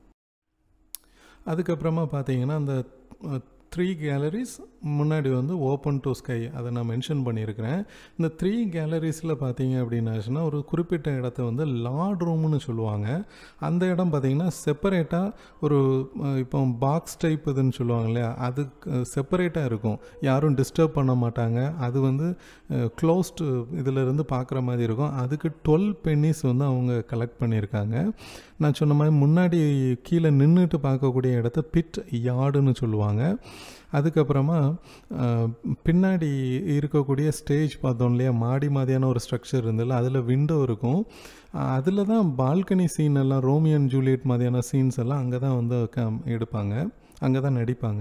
அதுக்கப்புறமா பார்த்தீங்கன்னா அந்த த்ரீ கேலரிஸ் முன்னாடி வந்து ஓப்பன் டு ஸ்கை அதை நான் மென்ஷன் பண்ணியிருக்கிறேன் இந்த த்ரீ கேலரிஸில் பார்த்தீங்க அப்படின்னாச்சுன்னா ஒரு குறிப்பிட்ட இடத்த வந்து லார்ட் ரூம்னு சொல்லுவாங்க அந்த இடம் பார்த்திங்கன்னா செப்பரேட்டாக ஒரு இப்போ பாக்ஸ் டைப் இதுன்னு சொல்லுவாங்க இல்லையா அது செப்பரேட்டாக இருக்கும் யாரும் டிஸ்டர்ப் பண்ண மாட்டாங்க அது வந்து க்ளோஸ்டு இதிலிருந்து பார்க்குற மாதிரி இருக்கும் அதுக்கு டுவெல் பென்னிஸ் வந்து அவங்க கலெக்ட் பண்ணியிருக்காங்க நான் சொன்ன மாதிரி முன்னாடி கீழே நின்றுட்டு பார்க்கக்கூடிய இடத்த பிட் யார்டுன்னு சொல்லுவாங்க அதுக்கப்புறமா பின்னாடி இருக்கக்கூடிய ஸ்டேஜ் பார்த்தோம் இல்லையா மாடி மாதிரியான ஒரு ஸ்ட்ரக்சர் இருந்ததில்ல அதில் விண்டோ இருக்கும் அதில் தான் பால்கனி சீன் எல்லாம் ரோமியன் ஜூலியட் மாதிரியான சீன்ஸ் எல்லாம் அங்கே தான் வந்து எடுப்பாங்க அங்கே தான் நடிப்பாங்க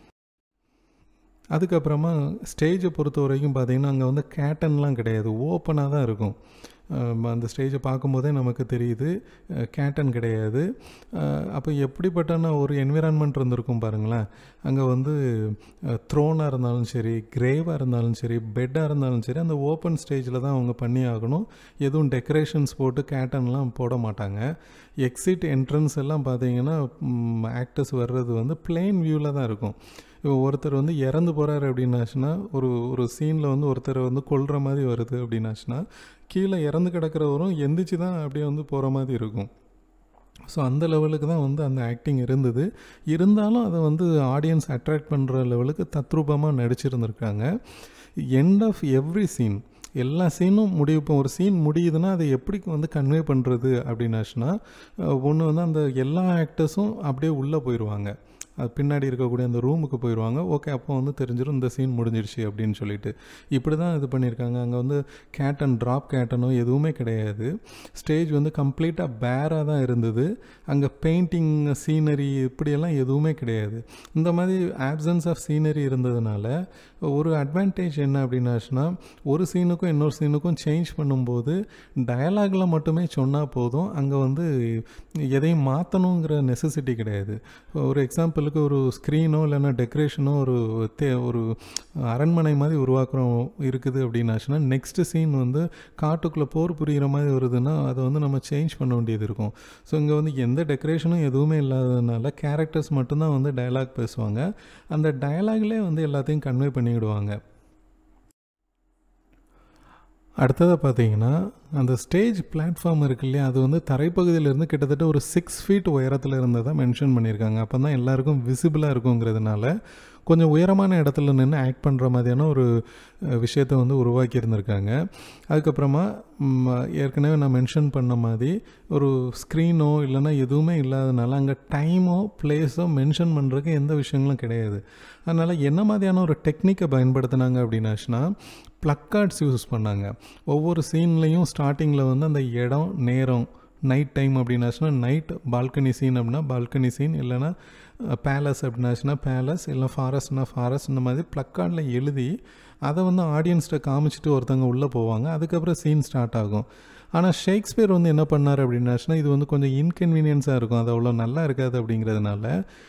அதுக்கப்புறமா ஸ்டேஜை பொறுத்த வரைக்கும் பார்த்திங்கன்னா அங்கே வந்து கேட்டன்லாம் கிடையாது ஓப்பனாக தான் இருக்கும் அந்த ஸ்டேஜை பார்க்கும்போதே நமக்கு தெரியுது கேட்டன் கிடையாது அப்போ எப்படிப்பட்டான ஒரு என்விரான்மெண்ட் இருந்திருக்கும் பாருங்களேன் அங்கே வந்து த்ரோனாக இருந்தாலும் சரி கிரேவாக இருந்தாலும் சரி பெட்டாக இருந்தாலும் சரி அந்த ஓப்பன் ஸ்டேஜில் தான் அவங்க பண்ணி ஆகணும் எதுவும் டெக்கரேஷன்ஸ் போட்டு கேட்டன்லாம் போட மாட்டாங்க எக்ஸிட் என்ட்ரன்ஸ் எல்லாம் பார்த்தீங்கன்னா ஆக்டர்ஸ் வர்றது வந்து பிளெயின் வியூவில் தான் இருக்கும் இப்போ ஒருத்தர் வந்து இறந்து போகிறாரு அப்படின்னாச்சுன்னா ஒரு ஒரு சீனில் வந்து ஒருத்தரை வந்து கொல்ற மாதிரி வருது அப்படின்னாச்சுன்னா கீழே இறந்து கிடக்கிறவரும் எந்திரிச்சு தான் அப்படியே வந்து போகிற மாதிரி இருக்கும் ஸோ அந்த லெவலுக்கு தான் வந்து அந்த ஆக்டிங் இருந்தது இருந்தாலும் அதை வந்து ஆடியன்ஸ் அட்ராக்ட் பண்ணுற லெவலுக்கு தத்ரூபமாக நடிச்சிருந்துருக்காங்க எண்ட் ஆஃப் எவ்ரி சீன் எல்லா சீனும் முடிவு இப்போ ஒரு சீன் முடியுதுன்னா அதை எப்படி வந்து கன்வே பண்ணுறது அப்படின்னாச்சுன்னா ஒன்று வந்து அந்த எல்லா ஆக்டர்ஸும் அப்படியே உள்ளே போயிடுவாங்க அது பின்னாடி இருக்கக்கூடிய அந்த ரூமுக்கு போயிடுவாங்க ஓகே அப்போ வந்து தெரிஞ்சிடும் இந்த சீன் முடிஞ்சிருச்சு அப்படின்னு சொல்லிட்டு இப்படி தான் இது பண்ணியிருக்காங்க அங்கே வந்து கேட்டன் ட்ராப் கேட்டனோ எதுவுமே கிடையாது ஸ்டேஜ் வந்து கம்ப்ளீட்டாக பேராக தான் இருந்தது அங்கே பெயிண்டிங் சீனரி இப்படியெல்லாம் எதுவுமே கிடையாது இந்த மாதிரி ஆப்சன்ஸ் ஆஃப் சீனரி இருந்ததுனால ஒரு அட்வான்டேஜ் என்ன அப்படின்னாச்சுன்னா ஒரு சீனுக்கும் இன்னொரு சீனுக்கும் சேஞ்ச் பண்ணும்போது டயலாகில் மட்டுமே சொன்னால் போதும் அங்கே வந்து எதையும் மாற்றணுங்கிற நெசசிட்டி கிடையாது ஒரு எக்ஸாம்பிள் உங்களுக்கு ஒரு ஸ்க்ரீனோ இல்லைன்னா டெக்கரேஷனோ ஒரு தே ஒரு அரண்மனை மாதிரி உருவாக்குறோம் இருக்குது அப்படின்னாச்சுன்னா நெக்ஸ்ட் சீன் வந்து காட்டுக்குள்ளே போர் புரிகிற மாதிரி வருதுன்னா அதை வந்து நம்ம சேஞ்ச் பண்ண வேண்டியது இருக்கும் ஸோ இங்கே வந்து எந்த டெக்கரேஷனும் எதுவுமே இல்லாததுனால கேரக்டர்ஸ் மட்டும்தான் வந்து டயலாக் பேசுவாங்க அந்த டயலாக்லேயே வந்து எல்லாத்தையும் கன்வே பண்ணிவிடுவாங்க அடுத்ததாக பார்த்தீங்கன்னா அந்த ஸ்டேஜ் பிளாட்ஃபார்ம் இருக்கு இல்லையா அது வந்து தரைப்பகுதியிலேருந்து கிட்டத்தட்ட ஒரு சிக்ஸ் ஃபீட் உயரத்தில் இருந்ததாக மென்ஷன் பண்ணியிருக்காங்க அப்போ தான் எல்லாருக்கும் விசிபிளாக இருக்குங்கிறதுனால கொஞ்சம் உயரமான இடத்துல நின்று ஆக்ட் பண்ணுற மாதிரியான ஒரு விஷயத்தை வந்து உருவாக்கி இருந்திருக்காங்க அதுக்கப்புறமா ஏற்கனவே நான் மென்ஷன் பண்ண மாதிரி ஒரு ஸ்க்ரீனோ இல்லைனா எதுவுமே இல்லாதனால அங்கே டைமோ பிளேஸோ மென்ஷன் பண்ணுறதுக்கு எந்த விஷயங்களும் கிடையாது அதனால் என்ன மாதிரியான ஒரு டெக்னிக்கை பயன்படுத்தினாங்க அப்படின்னாச்சுன்னா ப்ளக்கார்ட்ஸ் யூஸ் பண்ணாங்க ஒவ்வொரு சீன்லேயும் ஸ்டார்டிங்கில் வந்து அந்த இடம் நேரம் நைட் டைம் அப்படின்னாச்சுன்னா நைட் பால்கனி சீன் அப்படின்னா பால்கனி சீன் இல்லைனா பேலஸ் அப்படின்னாச்சுன்னா பேலஸ் இல்லை ஃபாரஸ்ட்னா ஃபாரஸ்ட் இந்த மாதிரி ப்ளக்கார்டில் எழுதி அதை வந்து ஆடியன்ஸ்கிட்ட காமிச்சிட்டு ஒருத்தவங்க உள்ளே போவாங்க அதுக்கப்புறம் சீன் ஸ்டார்ட் ஆகும் ஆனால் ஷேக்ஸ்பியர் வந்து என்ன பண்ணார் அப்படின்னாச்சுன்னா இது வந்து கொஞ்சம் இன்கன்வீனியன்ஸாக இருக்கும் அது அவ்வளோ நல்லா இருக்காது அப்படிங்கிறதுனால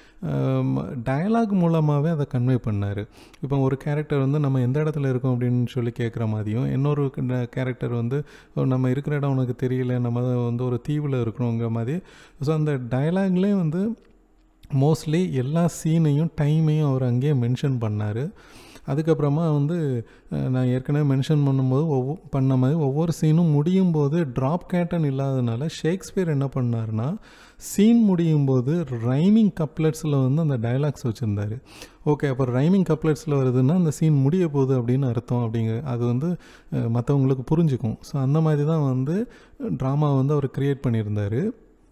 டயலாக் மூலமாகவே அதை கன்வே பண்ணார் இப்போ ஒரு கேரக்டர் வந்து நம்ம எந்த இடத்துல இருக்கோம் அப்படின்னு சொல்லி கேட்குற மாதிரியும் இன்னொரு கேரக்டர் வந்து நம்ம இருக்கிற இடம் உனக்கு தெரியல நம்ம வந்து ஒரு தீவில் இருக்கிறோங்கிற மாதிரி ஸோ அந்த டயலாக்லேயே வந்து மோஸ்ட்லி எல்லா சீனையும் டைமையும் அவர் அங்கேயே மென்ஷன் பண்ணார் அதுக்கப்புறமா வந்து நான் ஏற்கனவே மென்ஷன் பண்ணும்போது ஒவ்வொரு பண்ண மாதிரி ஒவ்வொரு சீனும் முடியும் போது ட்ராப் கேட்டன் இல்லாதனால ஷேக்ஸ்பியர் என்ன பண்ணார்னா சீன் முடியும் போது ரைமிங் கப்லெட்ஸில் வந்து அந்த டைலாக்ஸ் வச்சுருந்தார் ஓகே அப்போ ரைமிங் கப்லெட்ஸில் வருதுன்னா அந்த சீன் முடிய போகுது அப்படின்னு அர்த்தம் அப்படிங்க அது வந்து மற்றவங்களுக்கு புரிஞ்சுக்கும் ஸோ அந்த மாதிரி தான் வந்து ட்ராமா வந்து அவர் க்ரியேட் பண்ணியிருந்தார்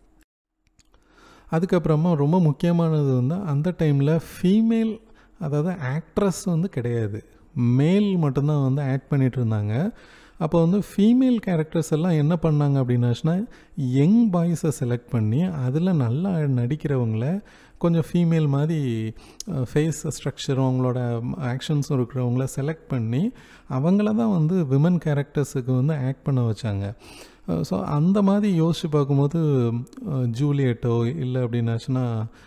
அதுக்கப்புறமா ரொம்ப முக்கியமானது வந்து அந்த டைமில் ஃபீமேல் அதாவது ஆக்ட்ரஸ் வந்து கிடையாது மேல் மட்டும்தான் வந்து ஆக்ட் பண்ணிகிட்டு இருந்தாங்க அப்போ வந்து ஃபீமேல் கேரக்டர்ஸ் எல்லாம் என்ன பண்ணாங்க அப்படின்னாச்சுன்னா யங் பாய்ஸை செலக்ட் பண்ணி அதில் நல்லா நடிக்கிறவங்கள கொஞ்சம் ஃபீமேல் மாதிரி ஃபேஸ் ஸ்ட்ரக்சரும் அவங்களோட ஆக்ஷன்ஸும் இருக்கிறவங்கள செலக்ட் பண்ணி அவங்கள தான் வந்து விமன் கேரக்டர்ஸுக்கு வந்து ஆக்ட் பண்ண வச்சாங்க ஸோ அந்த மாதிரி யோசித்து பார்க்கும்போது ஜூலியட்டோ இல்லை அப்படின்னாச்சுன்னா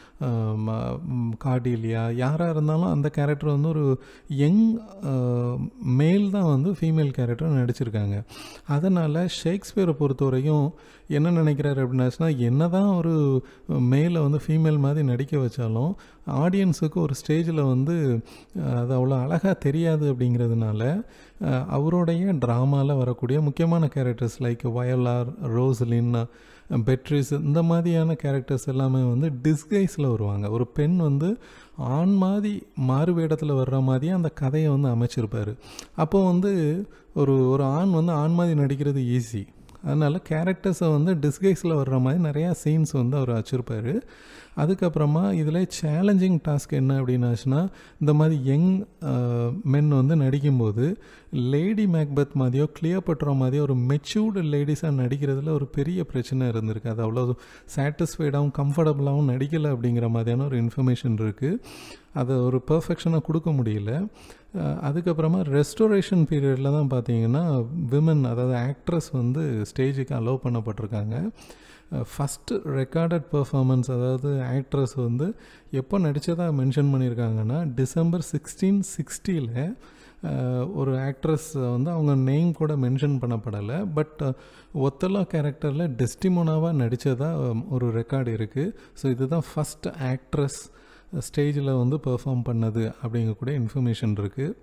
கார்டிலியா யாராக இருந்தாலும் அந்த கேரக்டர் வந்து ஒரு யங் மேல் தான் வந்து ஃபீமேல் கேரக்டர் நடிச்சிருக்காங்க அதனால் ஷேக்ஸ்பியரை பொறுத்த வரைக்கும் என்ன நினைக்கிறாரு அப்படின்னாச்சுன்னா என்ன தான் ஒரு மேலை வந்து ஃபீமேல் மாதிரி நடிக்க வச்சாலும் ஆடியன்ஸுக்கு ஒரு ஸ்டேஜில் வந்து அது அவ்வளோ அழகாக தெரியாது அப்படிங்கிறதுனால அவருடைய ட்ராமாவில் வரக்கூடிய முக்கியமான characters like Viola Rosalind Beatrice இந்த மாதிரியான கேரக்டர்ஸ் எல்லாமே வந்து டிஸ்கைஸில் வருவாங்க ஒரு பெண் வந்து ஆண் மாதிரி மாறு வேடத்தில் வர்ற மாதிரியே அந்த கதையை வந்து அமைச்சிருப்பார் அப்போ வந்து ஒரு ஒரு ஆண் வந்து ஆண் மாதிரி நடிக்கிறது ஈஸி அதனால் கேரக்டர்ஸை வந்து டிஸ்கைஸில் வர்ற மாதிரி நிறையா சீன்ஸ் வந்து அவர் வச்சுருப்பார் அதுக்கப்புறமா இதில் சேலஞ்சிங் டாஸ்க் என்ன அப்படின்னாச்சுன்னா இந்த மாதிரி யங் மென் வந்து நடிக்கும்போது லேடி மேக்பத் மாதிரியோ கிளியர் மாதிரியோ ஒரு மெச்சூர்டு லேடிஸாக நடிக்கிறதுல ஒரு பெரிய பிரச்சனை இருந்திருக்கு அது அவ்வளோ சாட்டிஸ்ஃபைடாகவும் கம்ஃபர்டபுளாகவும் நடிக்கலை அப்படிங்கிற மாதிரியான ஒரு இன்ஃபர்மேஷன் இருக்குது அதை ஒரு பர்ஃபெக்ஷனாக கொடுக்க முடியல அதுக்கப்புறமா ரெஸ்டோரேஷன் பீரியடில் தான் பார்த்தீங்கன்னா விமன் அதாவது ஆக்ட்ரஸ் வந்து ஸ்டேஜுக்கு அலோவ் பண்ணப்பட்டிருக்காங்க ஃபஸ்ட்டு ரெக்கார்டட் பர்ஃபார்மன்ஸ் அதாவது ஆக்ட்ரஸ் வந்து எப்போ நடித்ததாக மென்ஷன் பண்ணியிருக்காங்கன்னா டிசம்பர் சிக்ஸ்டீன் சிக்ஸ்டியில் ஒரு ஆக்ட்ரஸ் வந்து அவங்க நேம் கூட மென்ஷன் பண்ணப்படலை பட் ஒத்தலா கேரக்டரில் டெஸ்டிமோனாவாக நடித்ததாக ஒரு ரெக்கார்டு இருக்குது ஸோ இதுதான் ஃபஸ்ட் ஆக்ட்ரஸ் ஸ்டேஜில் வந்து பெர்ஃபார்ம் பண்ணது அப்படிங்கக்கூடிய இன்ஃபர்மேஷன் இருக்குது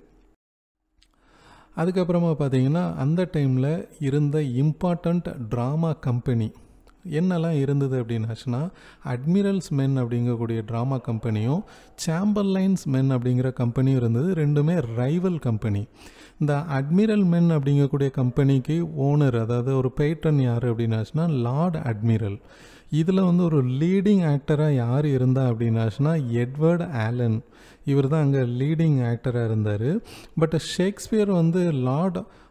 அதுக்கப்புறமா பார்த்தீங்கன்னா அந்த டைமில் இருந்த இம்பார்ட்டண்ட் ட்ராமா கம்பெனி என்னெல்லாம் இருந்தது அப்படின்னாச்சுன்னா அட்மிரல்ஸ் மென் அப்படிங்கக்கூடிய ட்ராமா கம்பெனியும் சாம்பர்லைன்ஸ் மென் அப்படிங்கிற கம்பெனியும் இருந்தது ரெண்டுமே ரைவல் கம்பெனி இந்த அட்மிரல் மென் அப்படிங்கக்கூடிய கம்பெனிக்கு ஓனர் அதாவது ஒரு பேட்டன் யார் அப்படின்னாச்சுன்னா லார்ட் அட்மிரல் இதில் வந்து ஒரு லீடிங் ஆக்டராக யார் இருந்தா அப்படின்னாச்சுன்னா எட்வர்ட் ஆலன் இவர் தான் அங்கே லீடிங் ஆக்டராக இருந்தார் பட் ஷேக்ஸ்பியர் வந்து லார்ட்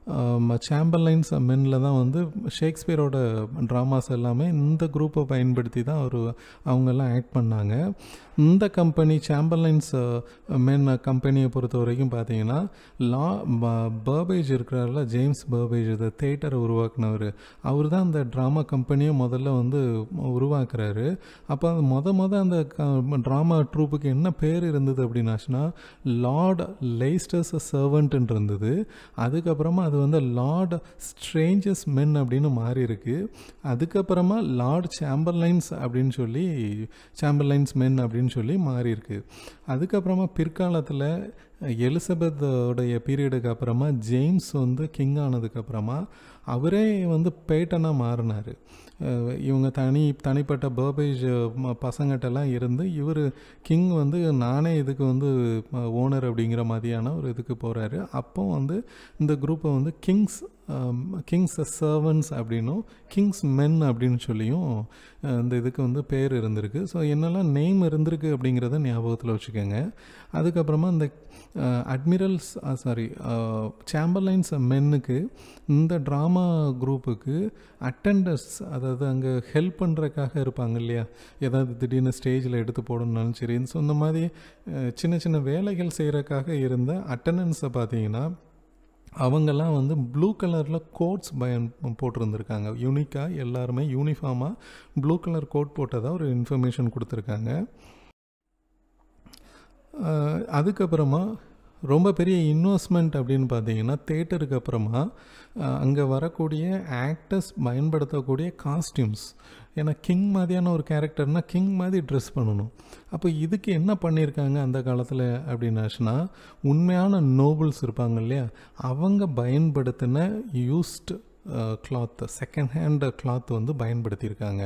சாம்பர்லைன்ஸ் மென்னில் தான் வந்து ஷேக்ஸ்பியரோட ட்ராமாஸ் எல்லாமே இந்த குரூப்பை பயன்படுத்தி தான் அவர் அவங்கெல்லாம் ஆக்ட் பண்ணாங்க இந்த கம்பெனி சாம்பர்லைன்ஸ் மென் கம்பெனியை பொறுத்த வரைக்கும் பார்த்தீங்கன்னா லா பர்பேஜ் இருக்கிறாரில்ல ஜேம்ஸ் பர்பேஜ் இந்த தேட்டரை உருவாக்குனவர் அவர் தான் அந்த ட்ராமா கம்பெனியை முதல்ல வந்து உருவாக்குறாரு அப்போ அது மொத மொதல் அந்த ட்ராமா ட்ரூப்புக்கு என்ன பேர் இருந்தது அப்படின்னாச்சுன்னா லார்ட் லைஸ்டர்ஸ் சர்வெண்ட்டுன்னு இருந்தது அதுக்கப்புறமா அது வந்து லார்ட் ஸ்ட்ரேஞ்சஸ் மென் அப்படின்னு மாறி இருக்கு அதுக்கப்புறமா லார்ட் சாம்பர்லைன்ஸ் அப்படின்னு சொல்லி சாம்பர்லைன்ஸ் மென் அப்படின்னு சொல்லி மாறி இருக்கு அதுக்கப்புறமா பிற்காலத்தில் எலிசபெத்தோடைய பீரியடுக்கு அப்புறமா ஜேம்ஸ் வந்து கிங் ஆனதுக்கப்புறமா அவரே வந்து பேட்டனாக மாறினார் இவங்க தனி தனிப்பட்ட பர்பேஜ் பசங்கட்டெல்லாம் இருந்து இவர் கிங் வந்து நானே இதுக்கு வந்து ஓனர் அப்படிங்கிற மாதிரியான ஒரு இதுக்கு போகிறாரு அப்போ வந்து இந்த குரூப்பை வந்து கிங்ஸ் கிங்ஸ் சர்வன்ஸ் அப்படின்னும் கிங்ஸ் மென் அப்படின்னு சொல்லியும் இந்த இதுக்கு வந்து பேர் இருந்திருக்கு ஸோ என்னெல்லாம் நேம் இருந்திருக்கு அப்படிங்கிறத ஞாபகத்தில் வச்சுக்கோங்க அதுக்கப்புறமா இந்த அட்மிரல்ஸ் சாரி சாம்பர்லைன்ஸ் மென்னுக்கு இந்த ட்ராமா குரூப்புக்கு அட்டண்டர்ஸ் அதாவது அங்கே ஹெல்ப் பண்ணுறதுக்காக இருப்பாங்க இல்லையா ஏதாவது திடீர்னு ஸ்டேஜில் எடுத்து போடணும்னாலும் சரி ஸோ இந்த மாதிரி சின்ன சின்ன வேலைகள் செய்கிறக்காக இருந்த அட்டண்டன்ஸை பார்த்தீங்கன்னா அவங்கெல்லாம் வந்து ப்ளூ கலரில் கோட்ஸ் பயன் போட்டிருந்துருக்காங்க யூனிக்காக எல்லாருமே யூனிஃபார்மாக ப்ளூ கலர் கோட் போட்டதாக ஒரு இன்ஃபர்மேஷன் கொடுத்துருக்காங்க அதுக்கப்புறமா ரொம்ப பெரிய இன்வெஸ்ட்மெண்ட் அப்படின்னு பார்த்தீங்கன்னா தேட்டருக்கு அப்புறமா அங்கே வரக்கூடிய ஆக்டர்ஸ் பயன்படுத்தக்கூடிய காஸ்டியூம்ஸ் ஏன்னா கிங் மாதிரியான ஒரு கேரக்டர்னால் கிங் மாதிரி ட்ரெஸ் பண்ணணும் அப்போ இதுக்கு என்ன பண்ணியிருக்காங்க அந்த காலத்தில் அப்படின்னாச்சுன்னா உண்மையான நோபல்ஸ் இருப்பாங்க இல்லையா அவங்க பயன்படுத்தின used cloth second hand cloth வந்து பயன்படுத்தியிருக்காங்க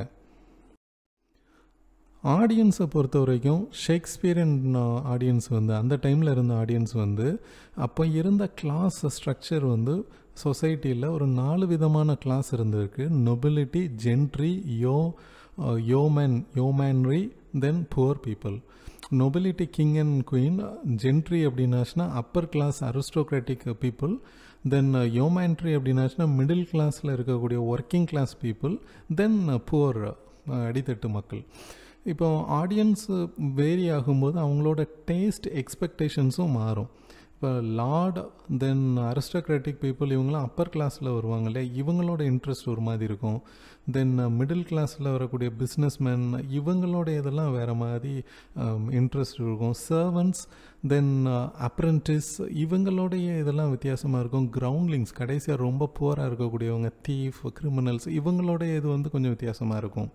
ஆடியன்ஸை பொறுத்த வரைக்கும் ஷேக்ஸ்பியரியன் ஆடியன்ஸ் வந்து அந்த டைமில் இருந்த ஆடியன்ஸ் வந்து அப்போ இருந்த கிளாஸ் ஸ்ட்ரக்சர் வந்து சொசைட்டியில் ஒரு நாலு விதமான கிளாஸ் இருந்திருக்கு nobility gentry yeo yeoman yeomanry then poor people nobility king and queen gentry அப்படின்னாச்சுன்னா upper class aristocratic people then yeomanry அப்படின்னாச்சுன்னா மிடில் கிளாஸில் இருக்கக்கூடிய working class people then poor அடித்தட்டு மக்கள் இப்போ ஆடியன்ஸ் வேரி ஆகும்போது அவங்களோட டேஸ்ட் எக்ஸ்பெக்டேஷன்ஸும் மாறும் இப்போ லார்ட் தென் அரிஸ்டோக்ராட்டிக் பீப்புள் இவங்களாம் அப்பர் கிளாஸில் வருவாங்க இல்லையா இவங்களோட இன்ட்ரெஸ்ட் ஒரு மாதிரி இருக்கும் தென் மிடில் கிளாஸில் வரக்கூடிய பிஸ்னஸ்மேன் இவங்களோட இதெல்லாம் வேறு மாதிரி இன்ட்ரெஸ்ட் இருக்கும் சர்வன்ட்ஸ் தென் அப்ரெண்டிஸ் இவங்களுடைய இதெல்லாம் வித்தியாசமாக இருக்கும் கிரவுண்ட்லிங்ஸ் கடைசியாக ரொம்ப புவராக இருக்கக்கூடியவங்க தீஃப் கிரிமினல்ஸ் இவங்களோட இது வந்து கொஞ்சம் வித்தியாசமாக இருக்கும்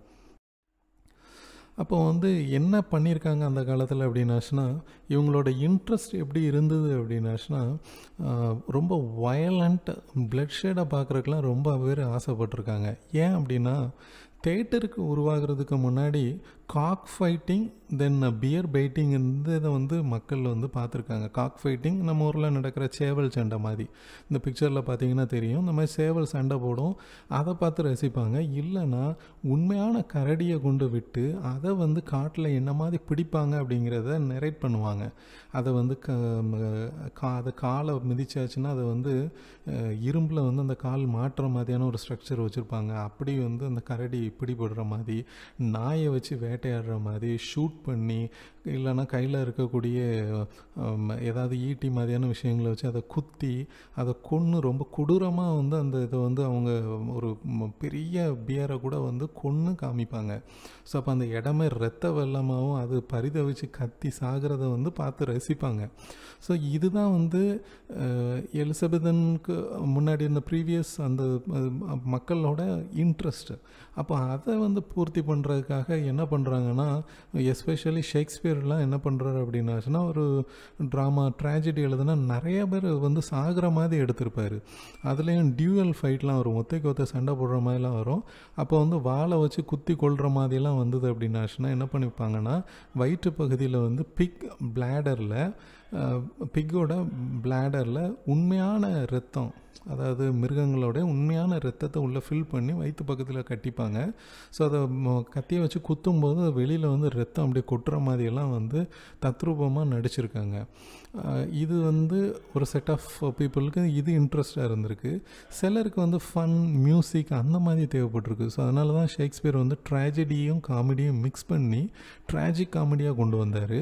அப்போ வந்து என்ன பண்ணியிருக்காங்க அந்த காலத்தில் அப்படின்னாச்சுன்னா இவங்களோட இன்ட்ரெஸ்ட் எப்படி இருந்தது அப்படின்னாச்சுன்னா ரொம்ப வயலண்ட் பிளட் ஷேடாக பார்க்குறதுக்கெலாம் ரொம்ப பேர் ஆசைப்பட்டிருக்காங்க ஏன் அப்படின்னா தேட்டருக்கு உருவாகிறதுக்கு முன்னாடி cock fighting then bear baiting இந்த இதை வந்து மக்கள் வந்து பார்த்துருக்காங்க காக் ஃபைட்டிங் நம்ம ஊரில் நடக்கிற சேவல் சண்டை மாதிரி இந்த பிக்சரில் பார்த்தீங்கன்னா தெரியும் இந்த மாதிரி சேவல் சண்டை போடும் அதை பார்த்து ரசிப்பாங்க இல்லைன்னா உண்மையான கரடியை கொண்டு விட்டு அதை வந்து காட்டில் என்ன மாதிரி பிடிப்பாங்க அப்படிங்கிறத நெரேட் பண்ணுவாங்க அதை வந்து க கா அதை காலை மிதிச்சாச்சுன்னா அதை வந்து இரும்பில் வந்து அந்த கால் மாற்றுற மாதிரியான ஒரு ஸ்ட்ரக்சர் வச்சுருப்பாங்க அப்படி வந்து அந்த கரடி பிடிபடுற மாதிரி நாயை வச்சு வேட்டையாடுற மாதிரி ஷூட் பண்ணி இல்லைன்னா கையில் இருக்கக்கூடிய ஏதாவது ஈட்டி மாதிரியான விஷயங்களை வச்சு அதை குத்தி அதை கொன்று ரொம்ப கொடூரமாக வந்து அந்த இதை வந்து அவங்க ஒரு பெரிய பியரை கூட வந்து கொன்று காமிப்பாங்க ஸோ அப்போ அந்த இடமே ரத்த வெள்ளமாகவும் அது பரிதவிச்சு கத்தி சாகிறத வந்து பார்த்து ரசிப்பாங்க ஸோ இதுதான் வந்து எலிசபெதனுக்கு முன்னாடி இந்த ப்ரீவியஸ் அந்த மக்களோட இன்ட்ரெஸ்ட் அப்போ அதை வந்து பூர்த்தி பண்ணுறதுக்காக என்ன பண்ணுறாங்கன்னா எஸ்பெஷலி ஷேக்ஸ்பியர்லாம் என்ன பண்ணுறாரு அப்படின்னாச்சுன்னா ஒரு ட்ராமா ட்ராஜடி எழுதுனா நிறைய பேர் வந்து சாகிற மாதிரி எடுத்திருப்பார் அதுலேயும் டியூவல் ஃபைட்லாம் வரும் ஒத்தைக்கு ஒத்த சண்டை போடுற மாதிரிலாம் வரும் அப்போ வந்து வாழை வச்சு குத்தி கொள்கிற மாதிரிலாம் வந்தது அப்படின்னாச்சுன்னா என்ன பண்ணிப்பாங்கன்னா வயிற்று பகுதியில் வந்து பிக் பிளாடரில் பிக்கோட பிளாடரில் உண்மையான ரத்தம் அதாவது மிருகங்களோட உண்மையான ரத்தத்தை உள்ளே ஃபில் பண்ணி வயிற்று பக்கத்தில் கட்டிப்பாங்க ஸோ அதை கத்தியை வச்சு குத்தும்போது வெளியில் வந்து ரத்தம் அப்படியே கொட்டுற மாதிரியெல்லாம் வந்து தத்ரூபமாக நடிச்சிருக்காங்க இது வந்து ஒரு செட் ஆஃப் பீப்புளுக்கு இது இன்ட்ரெஸ்டாக இருந்திருக்கு சிலருக்கு வந்து ஃபன் மியூசிக் அந்த மாதிரி தேவைப்பட்டிருக்கு ஸோ அதனால தான் ஷேக்ஸ்பியர் வந்து ட்ராஜடியும் காமெடியும் மிக்ஸ் பண்ணி ட்ராஜிக் காமெடியாக கொண்டு வந்தார்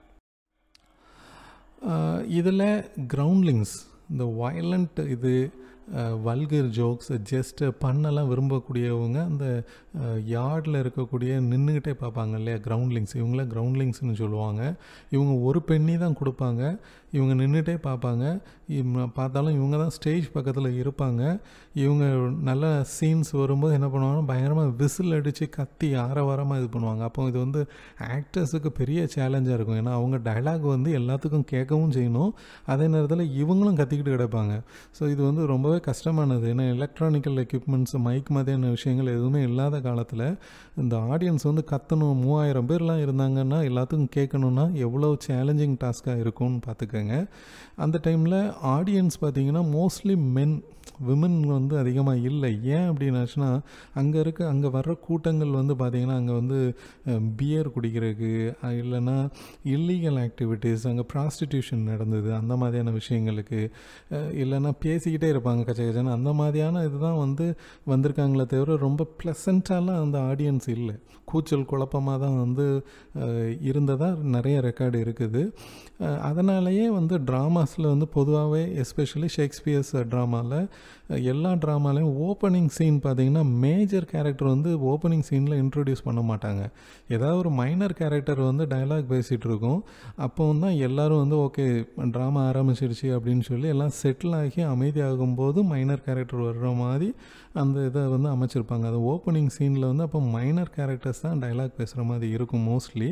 இதில் கிரவுண்ட்லிங்ஸ் இந்த வயலண்ட் இது வல்கர் ஜோக்ஸ் ஜஸ்ட்டு பண்ணெல்லாம் விரும்பக்கூடியவங்க அந்த யார்டில் இருக்கக்கூடிய நின்றுக்கிட்டே பார்ப்பாங்க இல்லையா கிரவுண்ட்லிங்ஸ் இவங்கள கிரவுண்ட்லிங்ஸ்னு சொல்லுவாங்க இவங்க ஒரு பெண்ணி தான் கொடுப்பாங்க இவங்க நின்றுட்டே பார்ப்பாங்க பார்த்தாலும் இவங்க தான் ஸ்டேஜ் பக்கத்தில் இருப்பாங்க இவங்க நல்ல சீன்ஸ் வரும்போது என்ன பண்ணுவாங்கன்னா பயங்கரமாக விசில் அடித்து கத்தி ஆரவாரமாக இது பண்ணுவாங்க அப்போ இது வந்து ஆக்டர்ஸுக்கு பெரிய சேலஞ்சாக இருக்கும் ஏன்னா அவங்க டைலாக் வந்து எல்லாத்துக்கும் கேட்கவும் செய்யணும் அதே நேரத்தில் இவங்களும் கத்திக்கிட்டு கிடப்பாங்க ஸோ இது வந்து ரொம்பவே கஷ்டமானது ஏன்னா எலக்ட்ரானிக்கல் எக்யூப்மெண்ட்ஸ் மைக் மாதிரியான விஷயங்கள் எதுவுமே இல்லாத காலத்தில் இந்த ஆடியன்ஸ் வந்து கத்தணும் மூவாயிரம் பேர்லாம் இருந்தாங்கன்னா எல்லாத்துக்கும் கேட்கணுன்னா எவ்வளோ சேலஞ்சிங் டாஸ்க்காக இருக்கும்னு பார்த்துக்கோங்க அந்த டைமில் ஆடியன்ஸ் பார்த்திங்கன்னா மோஸ்ட்லி மென் விமன் வந்து அதிகமாக இல்லை ஏன் அப்படின்னாச்சுன்னா அங்கே இருக்க அங்கே வர்ற கூட்டங்கள் வந்து பார்த்திங்கன்னா அங்கே வந்து பியர் குடிக்கிறதுக்கு இல்லைன்னா இல்லீகல் ஆக்டிவிட்டீஸ் அங்கே ப்ராஸ்டிடியூஷன் நடந்தது அந்த மாதிரியான விஷயங்களுக்கு இல்லைன்னா பேசிக்கிட்டே இருப்பாங்க கச்ச கச்சன்னு அந்த மாதிரியான இதுதான் வந்து வந்திருக்காங்களே தவிர ரொம்ப ப்ளசண்ட்டாலாம் அந்த ஆடியன்ஸ் இல்லை கூச்சல் குழப்பமாக தான் வந்து இருந்ததாக நிறைய ரெக்கார்டு இருக்குது அதனாலேயே வந்து ட்ராமாஸில் வந்து பொதுவாகவே எஸ்பெஷலி ஷேக்ஸ்பியர்ஸ் ட்ராமாவில் எல்லா ட்ராமாலையும் ஓப்பனிங் சீன் பார்த்திங்கன்னா மேஜர் கேரக்டர் வந்து ஓப்பனிங் சீனில் இன்ட்ரடியூஸ் பண்ண மாட்டாங்க ஏதாவது ஒரு மைனர் கேரக்டர் வந்து டைலாக் பேசிகிட்டு இருக்கும் அப்போ தான் எல்லோரும் வந்து ஓகே ட்ராமா ஆரம்பிச்சிருச்சு அப்படின்னு சொல்லி எல்லாம் செட்டில் ஆகி அமைதியாகும் போது மைனர் கேரக்டர் வர்ற மாதிரி அந்த இதை வந்து அமைச்சிருப்பாங்க அது ஓப்பனிங் சீனில் வந்து அப்போ மைனர் கேரக்டர்ஸ் தான் டைலாக் பேசுகிற மாதிரி இருக்கும் மோஸ்ட்லி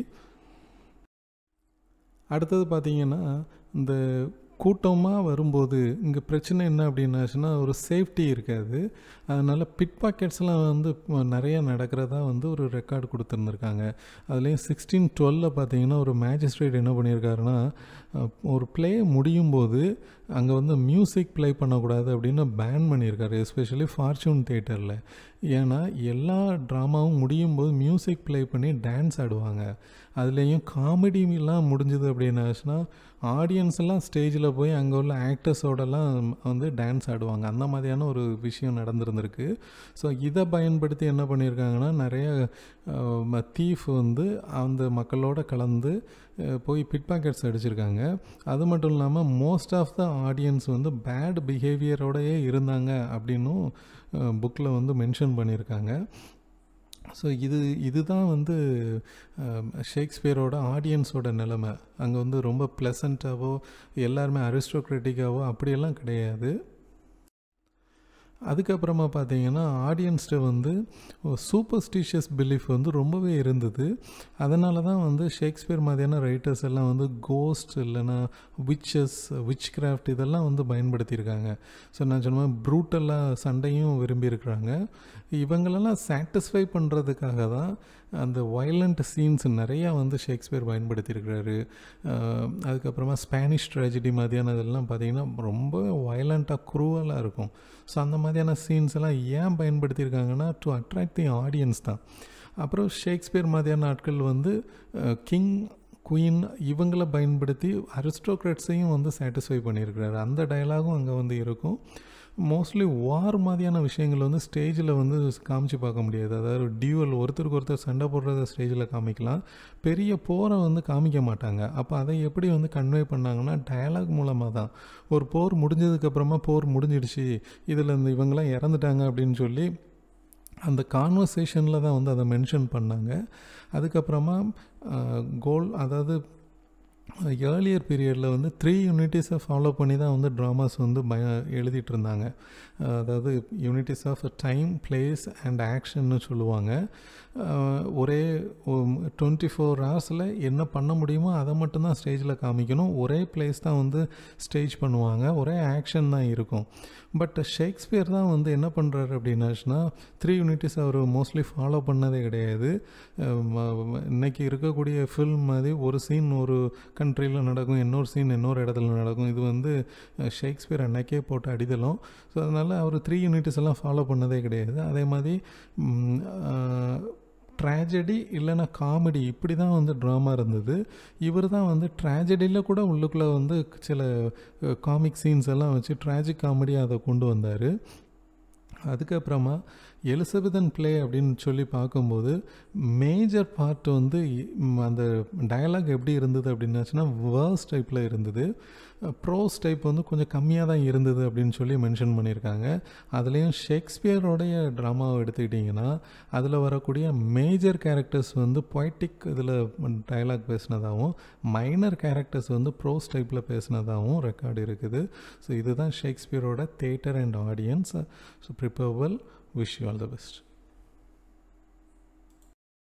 அடுத்தது பார்த்திங்கன்னா இந்த கூட்டமாக வரும்போது இங்கே பிரச்சனை என்ன அப்படின்னாச்சுன்னா ஒரு சேஃப்டி இருக்காது அதனால் பிட் பாக்கெட்ஸ்லாம் வந்து நிறைய நடக்கிறதா வந்து ஒரு ரெக்கார்டு கொடுத்துருந்துருக்காங்க அதுலேயும் சிக்ஸ்டீன் டுவெலில் பார்த்தீங்கன்னா ஒரு மேஜிஸ்ட்ரேட் என்ன பண்ணியிருக்காருன்னா ஒரு ப்ளே முடியும் போது அங்கே வந்து மியூசிக் ப்ளே பண்ணக்கூடாது அப்படின்னு பேன் பண்ணியிருக்காரு எஸ்பெஷலி ஃபார்ச்சூன் தேட்டரில் ஏன்னா எல்லா ட்ராமாவும் முடியும் போது மியூசிக் ப்ளே பண்ணி டான்ஸ் ஆடுவாங்க அதுலேயும் காமெடிலாம் முடிஞ்சது அப்படின்னாச்சுன்னா ஆடியன்ஸ் எல்லாம் ஸ்டேஜில் போய் அங்கே உள்ள ஆக்டர்ஸோடலாம் வந்து டான்ஸ் ஆடுவாங்க அந்த மாதிரியான ஒரு விஷயம் நடந்திருந்திருக்கு ஸோ இதை பயன்படுத்தி என்ன பண்ணியிருக்காங்கன்னா நிறைய தீஃப் வந்து அந்த மக்களோட கலந்து போய் பிட் பாக்கெட்ஸ் அடிச்சிருக்காங்க அது மட்டும் இல்லாமல் மோஸ்ட் ஆஃப் த ஆடியன்ஸ் வந்து பேட் பிஹேவியரோடையே இருந்தாங்க அப்படின்னும் புக்கில் வந்து மென்ஷன் பண்ணியிருக்காங்க ஸோ இது இதுதான் வந்து ஷேக்ஸ்பியரோட ஆடியன்ஸோட நிலமை அங்கே வந்து ரொம்ப ப்ளசண்ட்டாவோ எல்லாருமே அரிஸ்டோக்ராட்டிக்காவோ அப்படியெல்லாம் கிடையாது அதுக்கப்புறமா பார்த்தீங்கன்னா ஆடியன்ஸ்கிட்ட வந்து சூப்பர்ஸ்டிஷியஸ் பிலீஃப் வந்து ரொம்பவே இருந்தது அதனால தான் வந்து ஷேக்ஸ்பியர் மாதிரியான ரைட்டர்ஸ் எல்லாம் வந்து கோஸ்ட் இல்லைன்னா விச்சஸ் விச் கிராஃப்ட் இதெல்லாம் வந்து பயன்படுத்தியிருக்காங்க ஸோ நான் சொன்ன மாதிரி ப்ரூட்டலாக சண்டையும் விரும்பியிருக்கிறாங்க இவங்களெல்லாம் சாட்டிஸ்ஃபை பண்ணுறதுக்காக தான் அந்த வயலண்ட் சீன்ஸ் நிறையா வந்து ஷேக்ஸ்பியர் பயன்படுத்தியிருக்கிறாரு அதுக்கப்புறமா ஸ்பானிஷ் ட்ராஜடி மாதிரியான இதெல்லாம் பார்த்திங்கன்னா ரொம்ப வயலண்ட்டாக குரூவலாக இருக்கும் ஸோ அந்த மாதிரியான சீன்ஸ் எல்லாம் ஏன் பயன்படுத்தியிருக்காங்கன்னா டு அட்ராக்ட் தி ஆடியன்ஸ் தான் அப்புறம் ஷேக்ஸ்பியர் மாதிரியான ஆட்கள் வந்து கிங் குயின் இவங்களை பயன்படுத்தி அரிஸ்டோக்ராட்ஸையும் வந்து சாட்டிஸ்ஃபை பண்ணியிருக்கிறாரு அந்த டயலாகும் அங்கே வந்து இருக்கும் மோஸ்ட்லி வார் மாதிரியான விஷயங்கள் வந்து ஸ்டேஜில் வந்து காமிச்சு பார்க்க முடியாது அதாவது டியூவல் ஒருத்தருக்கு ஒருத்தர் சண்டை போடுறத ஸ்டேஜில் காமிக்கலாம் பெரிய போரை வந்து காமிக்க மாட்டாங்க அப்போ அதை எப்படி வந்து கன்வே பண்ணாங்கன்னா டயலாக் மூலமாக தான் ஒரு போர் முடிஞ்சதுக்கப்புறமா போர் முடிஞ்சிடுச்சு இதில் இந்த இவங்கெல்லாம் இறந்துட்டாங்க அப்படின்னு சொல்லி அந்த கான்வர்சேஷனில் தான் வந்து அதை மென்ஷன் பண்ணாங்க அதுக்கப்புறமா கோல் அதாவது ஏர்லியர் பீரியடில் வந்து த்ரீ யூனிட்டிஸை ஃபாலோ பண்ணி தான் வந்து ட்ராமாஸ் வந்து பய எழுதிட்டு இருந்தாங்க அதாவது unities of time place and ஆக்ஷன்னு சொல்லுவாங்க ஒரே டுவெண்ட்டி ஃபோர் ஹவர்ஸில் என்ன பண்ண முடியுமோ அதை மட்டும்தான் ஸ்டேஜில் காமிக்கணும் ஒரே பிளேஸ் தான் வந்து ஸ்டேஜ் பண்ணுவாங்க ஒரே ஆக்ஷன் தான் இருக்கும் பட் ஷேக்ஸ்பியர் தான் வந்து என்ன பண்ணுறாரு அப்படின்னாச்சுன்னா த்ரீ யூனிட்டிஸ் அவர் மோஸ்ட்லி ஃபாலோ பண்ணதே கிடையாது இன்றைக்கி இருக்கக்கூடிய ஃபில்ம் மாதிரி ஒரு சீன் ஒரு கண்ட்ரியில் நடக்கும் இன்னொரு சீன் இன்னொரு இடத்துல நடக்கும் இது வந்து அஹ், ஷேக்ஸ்பியர் அன்னைக்கே போட்டு அடிதலும் ஸோ அதனால் அவர் த்ரீ யூனிட்ஸ் எல்லாம் ஃபாலோ பண்ணதே கிடையாது அதே மாதிரி ட்ராஜடி இல்லைன்னா காமெடி இப்படி தான் வந்து ட்ராமா இருந்தது இவர் தான் வந்து ட்ராஜடியில் கூட உள்ளுக்குள்ளே வந்து சில காமிக் சீன்ஸ் எல்லாம் வச்சு ட்ராஜிக் காமெடியாக அதை கொண்டு வந்தார் அதுக்கப்புறமா எலிசபெதன் ப்ளே அப்படின்னு சொல்லி பார்க்கும்போது மேஜர் பார்ட் வந்து ம், அந்த டயலாக் எப்படி இருந்தது அப்படின்னாச்சுன்னா வேர்ஸ் டைப்பில் இருந்தது ப்ரோஸ் டைப் வந்து கொஞ்சம் கம்மியாக தான் இருந்தது அப்படின்னு சொல்லி மென்ஷன் பண்ணியிருக்காங்க அதுலேயும் ஷேக்ஸ்பியரோடைய ட்ராமாவை எடுத்துக்கிட்டிங்கன்னா அதில் வரக்கூடிய மேஜர் கேரக்டர்ஸ் வந்து பொய்டிக் இதில் டயலாக் பேசினதாகவும் மைனர் கேரக்டர்ஸ் வந்து ப்ரோஸ் டைப்பில் பேசினதாகவும் ரெக்கார்டு இருக்குது ஸோ இதுதான் ஷேக்ஸ்பியரோட theatre and audience so prepare well wish you all the best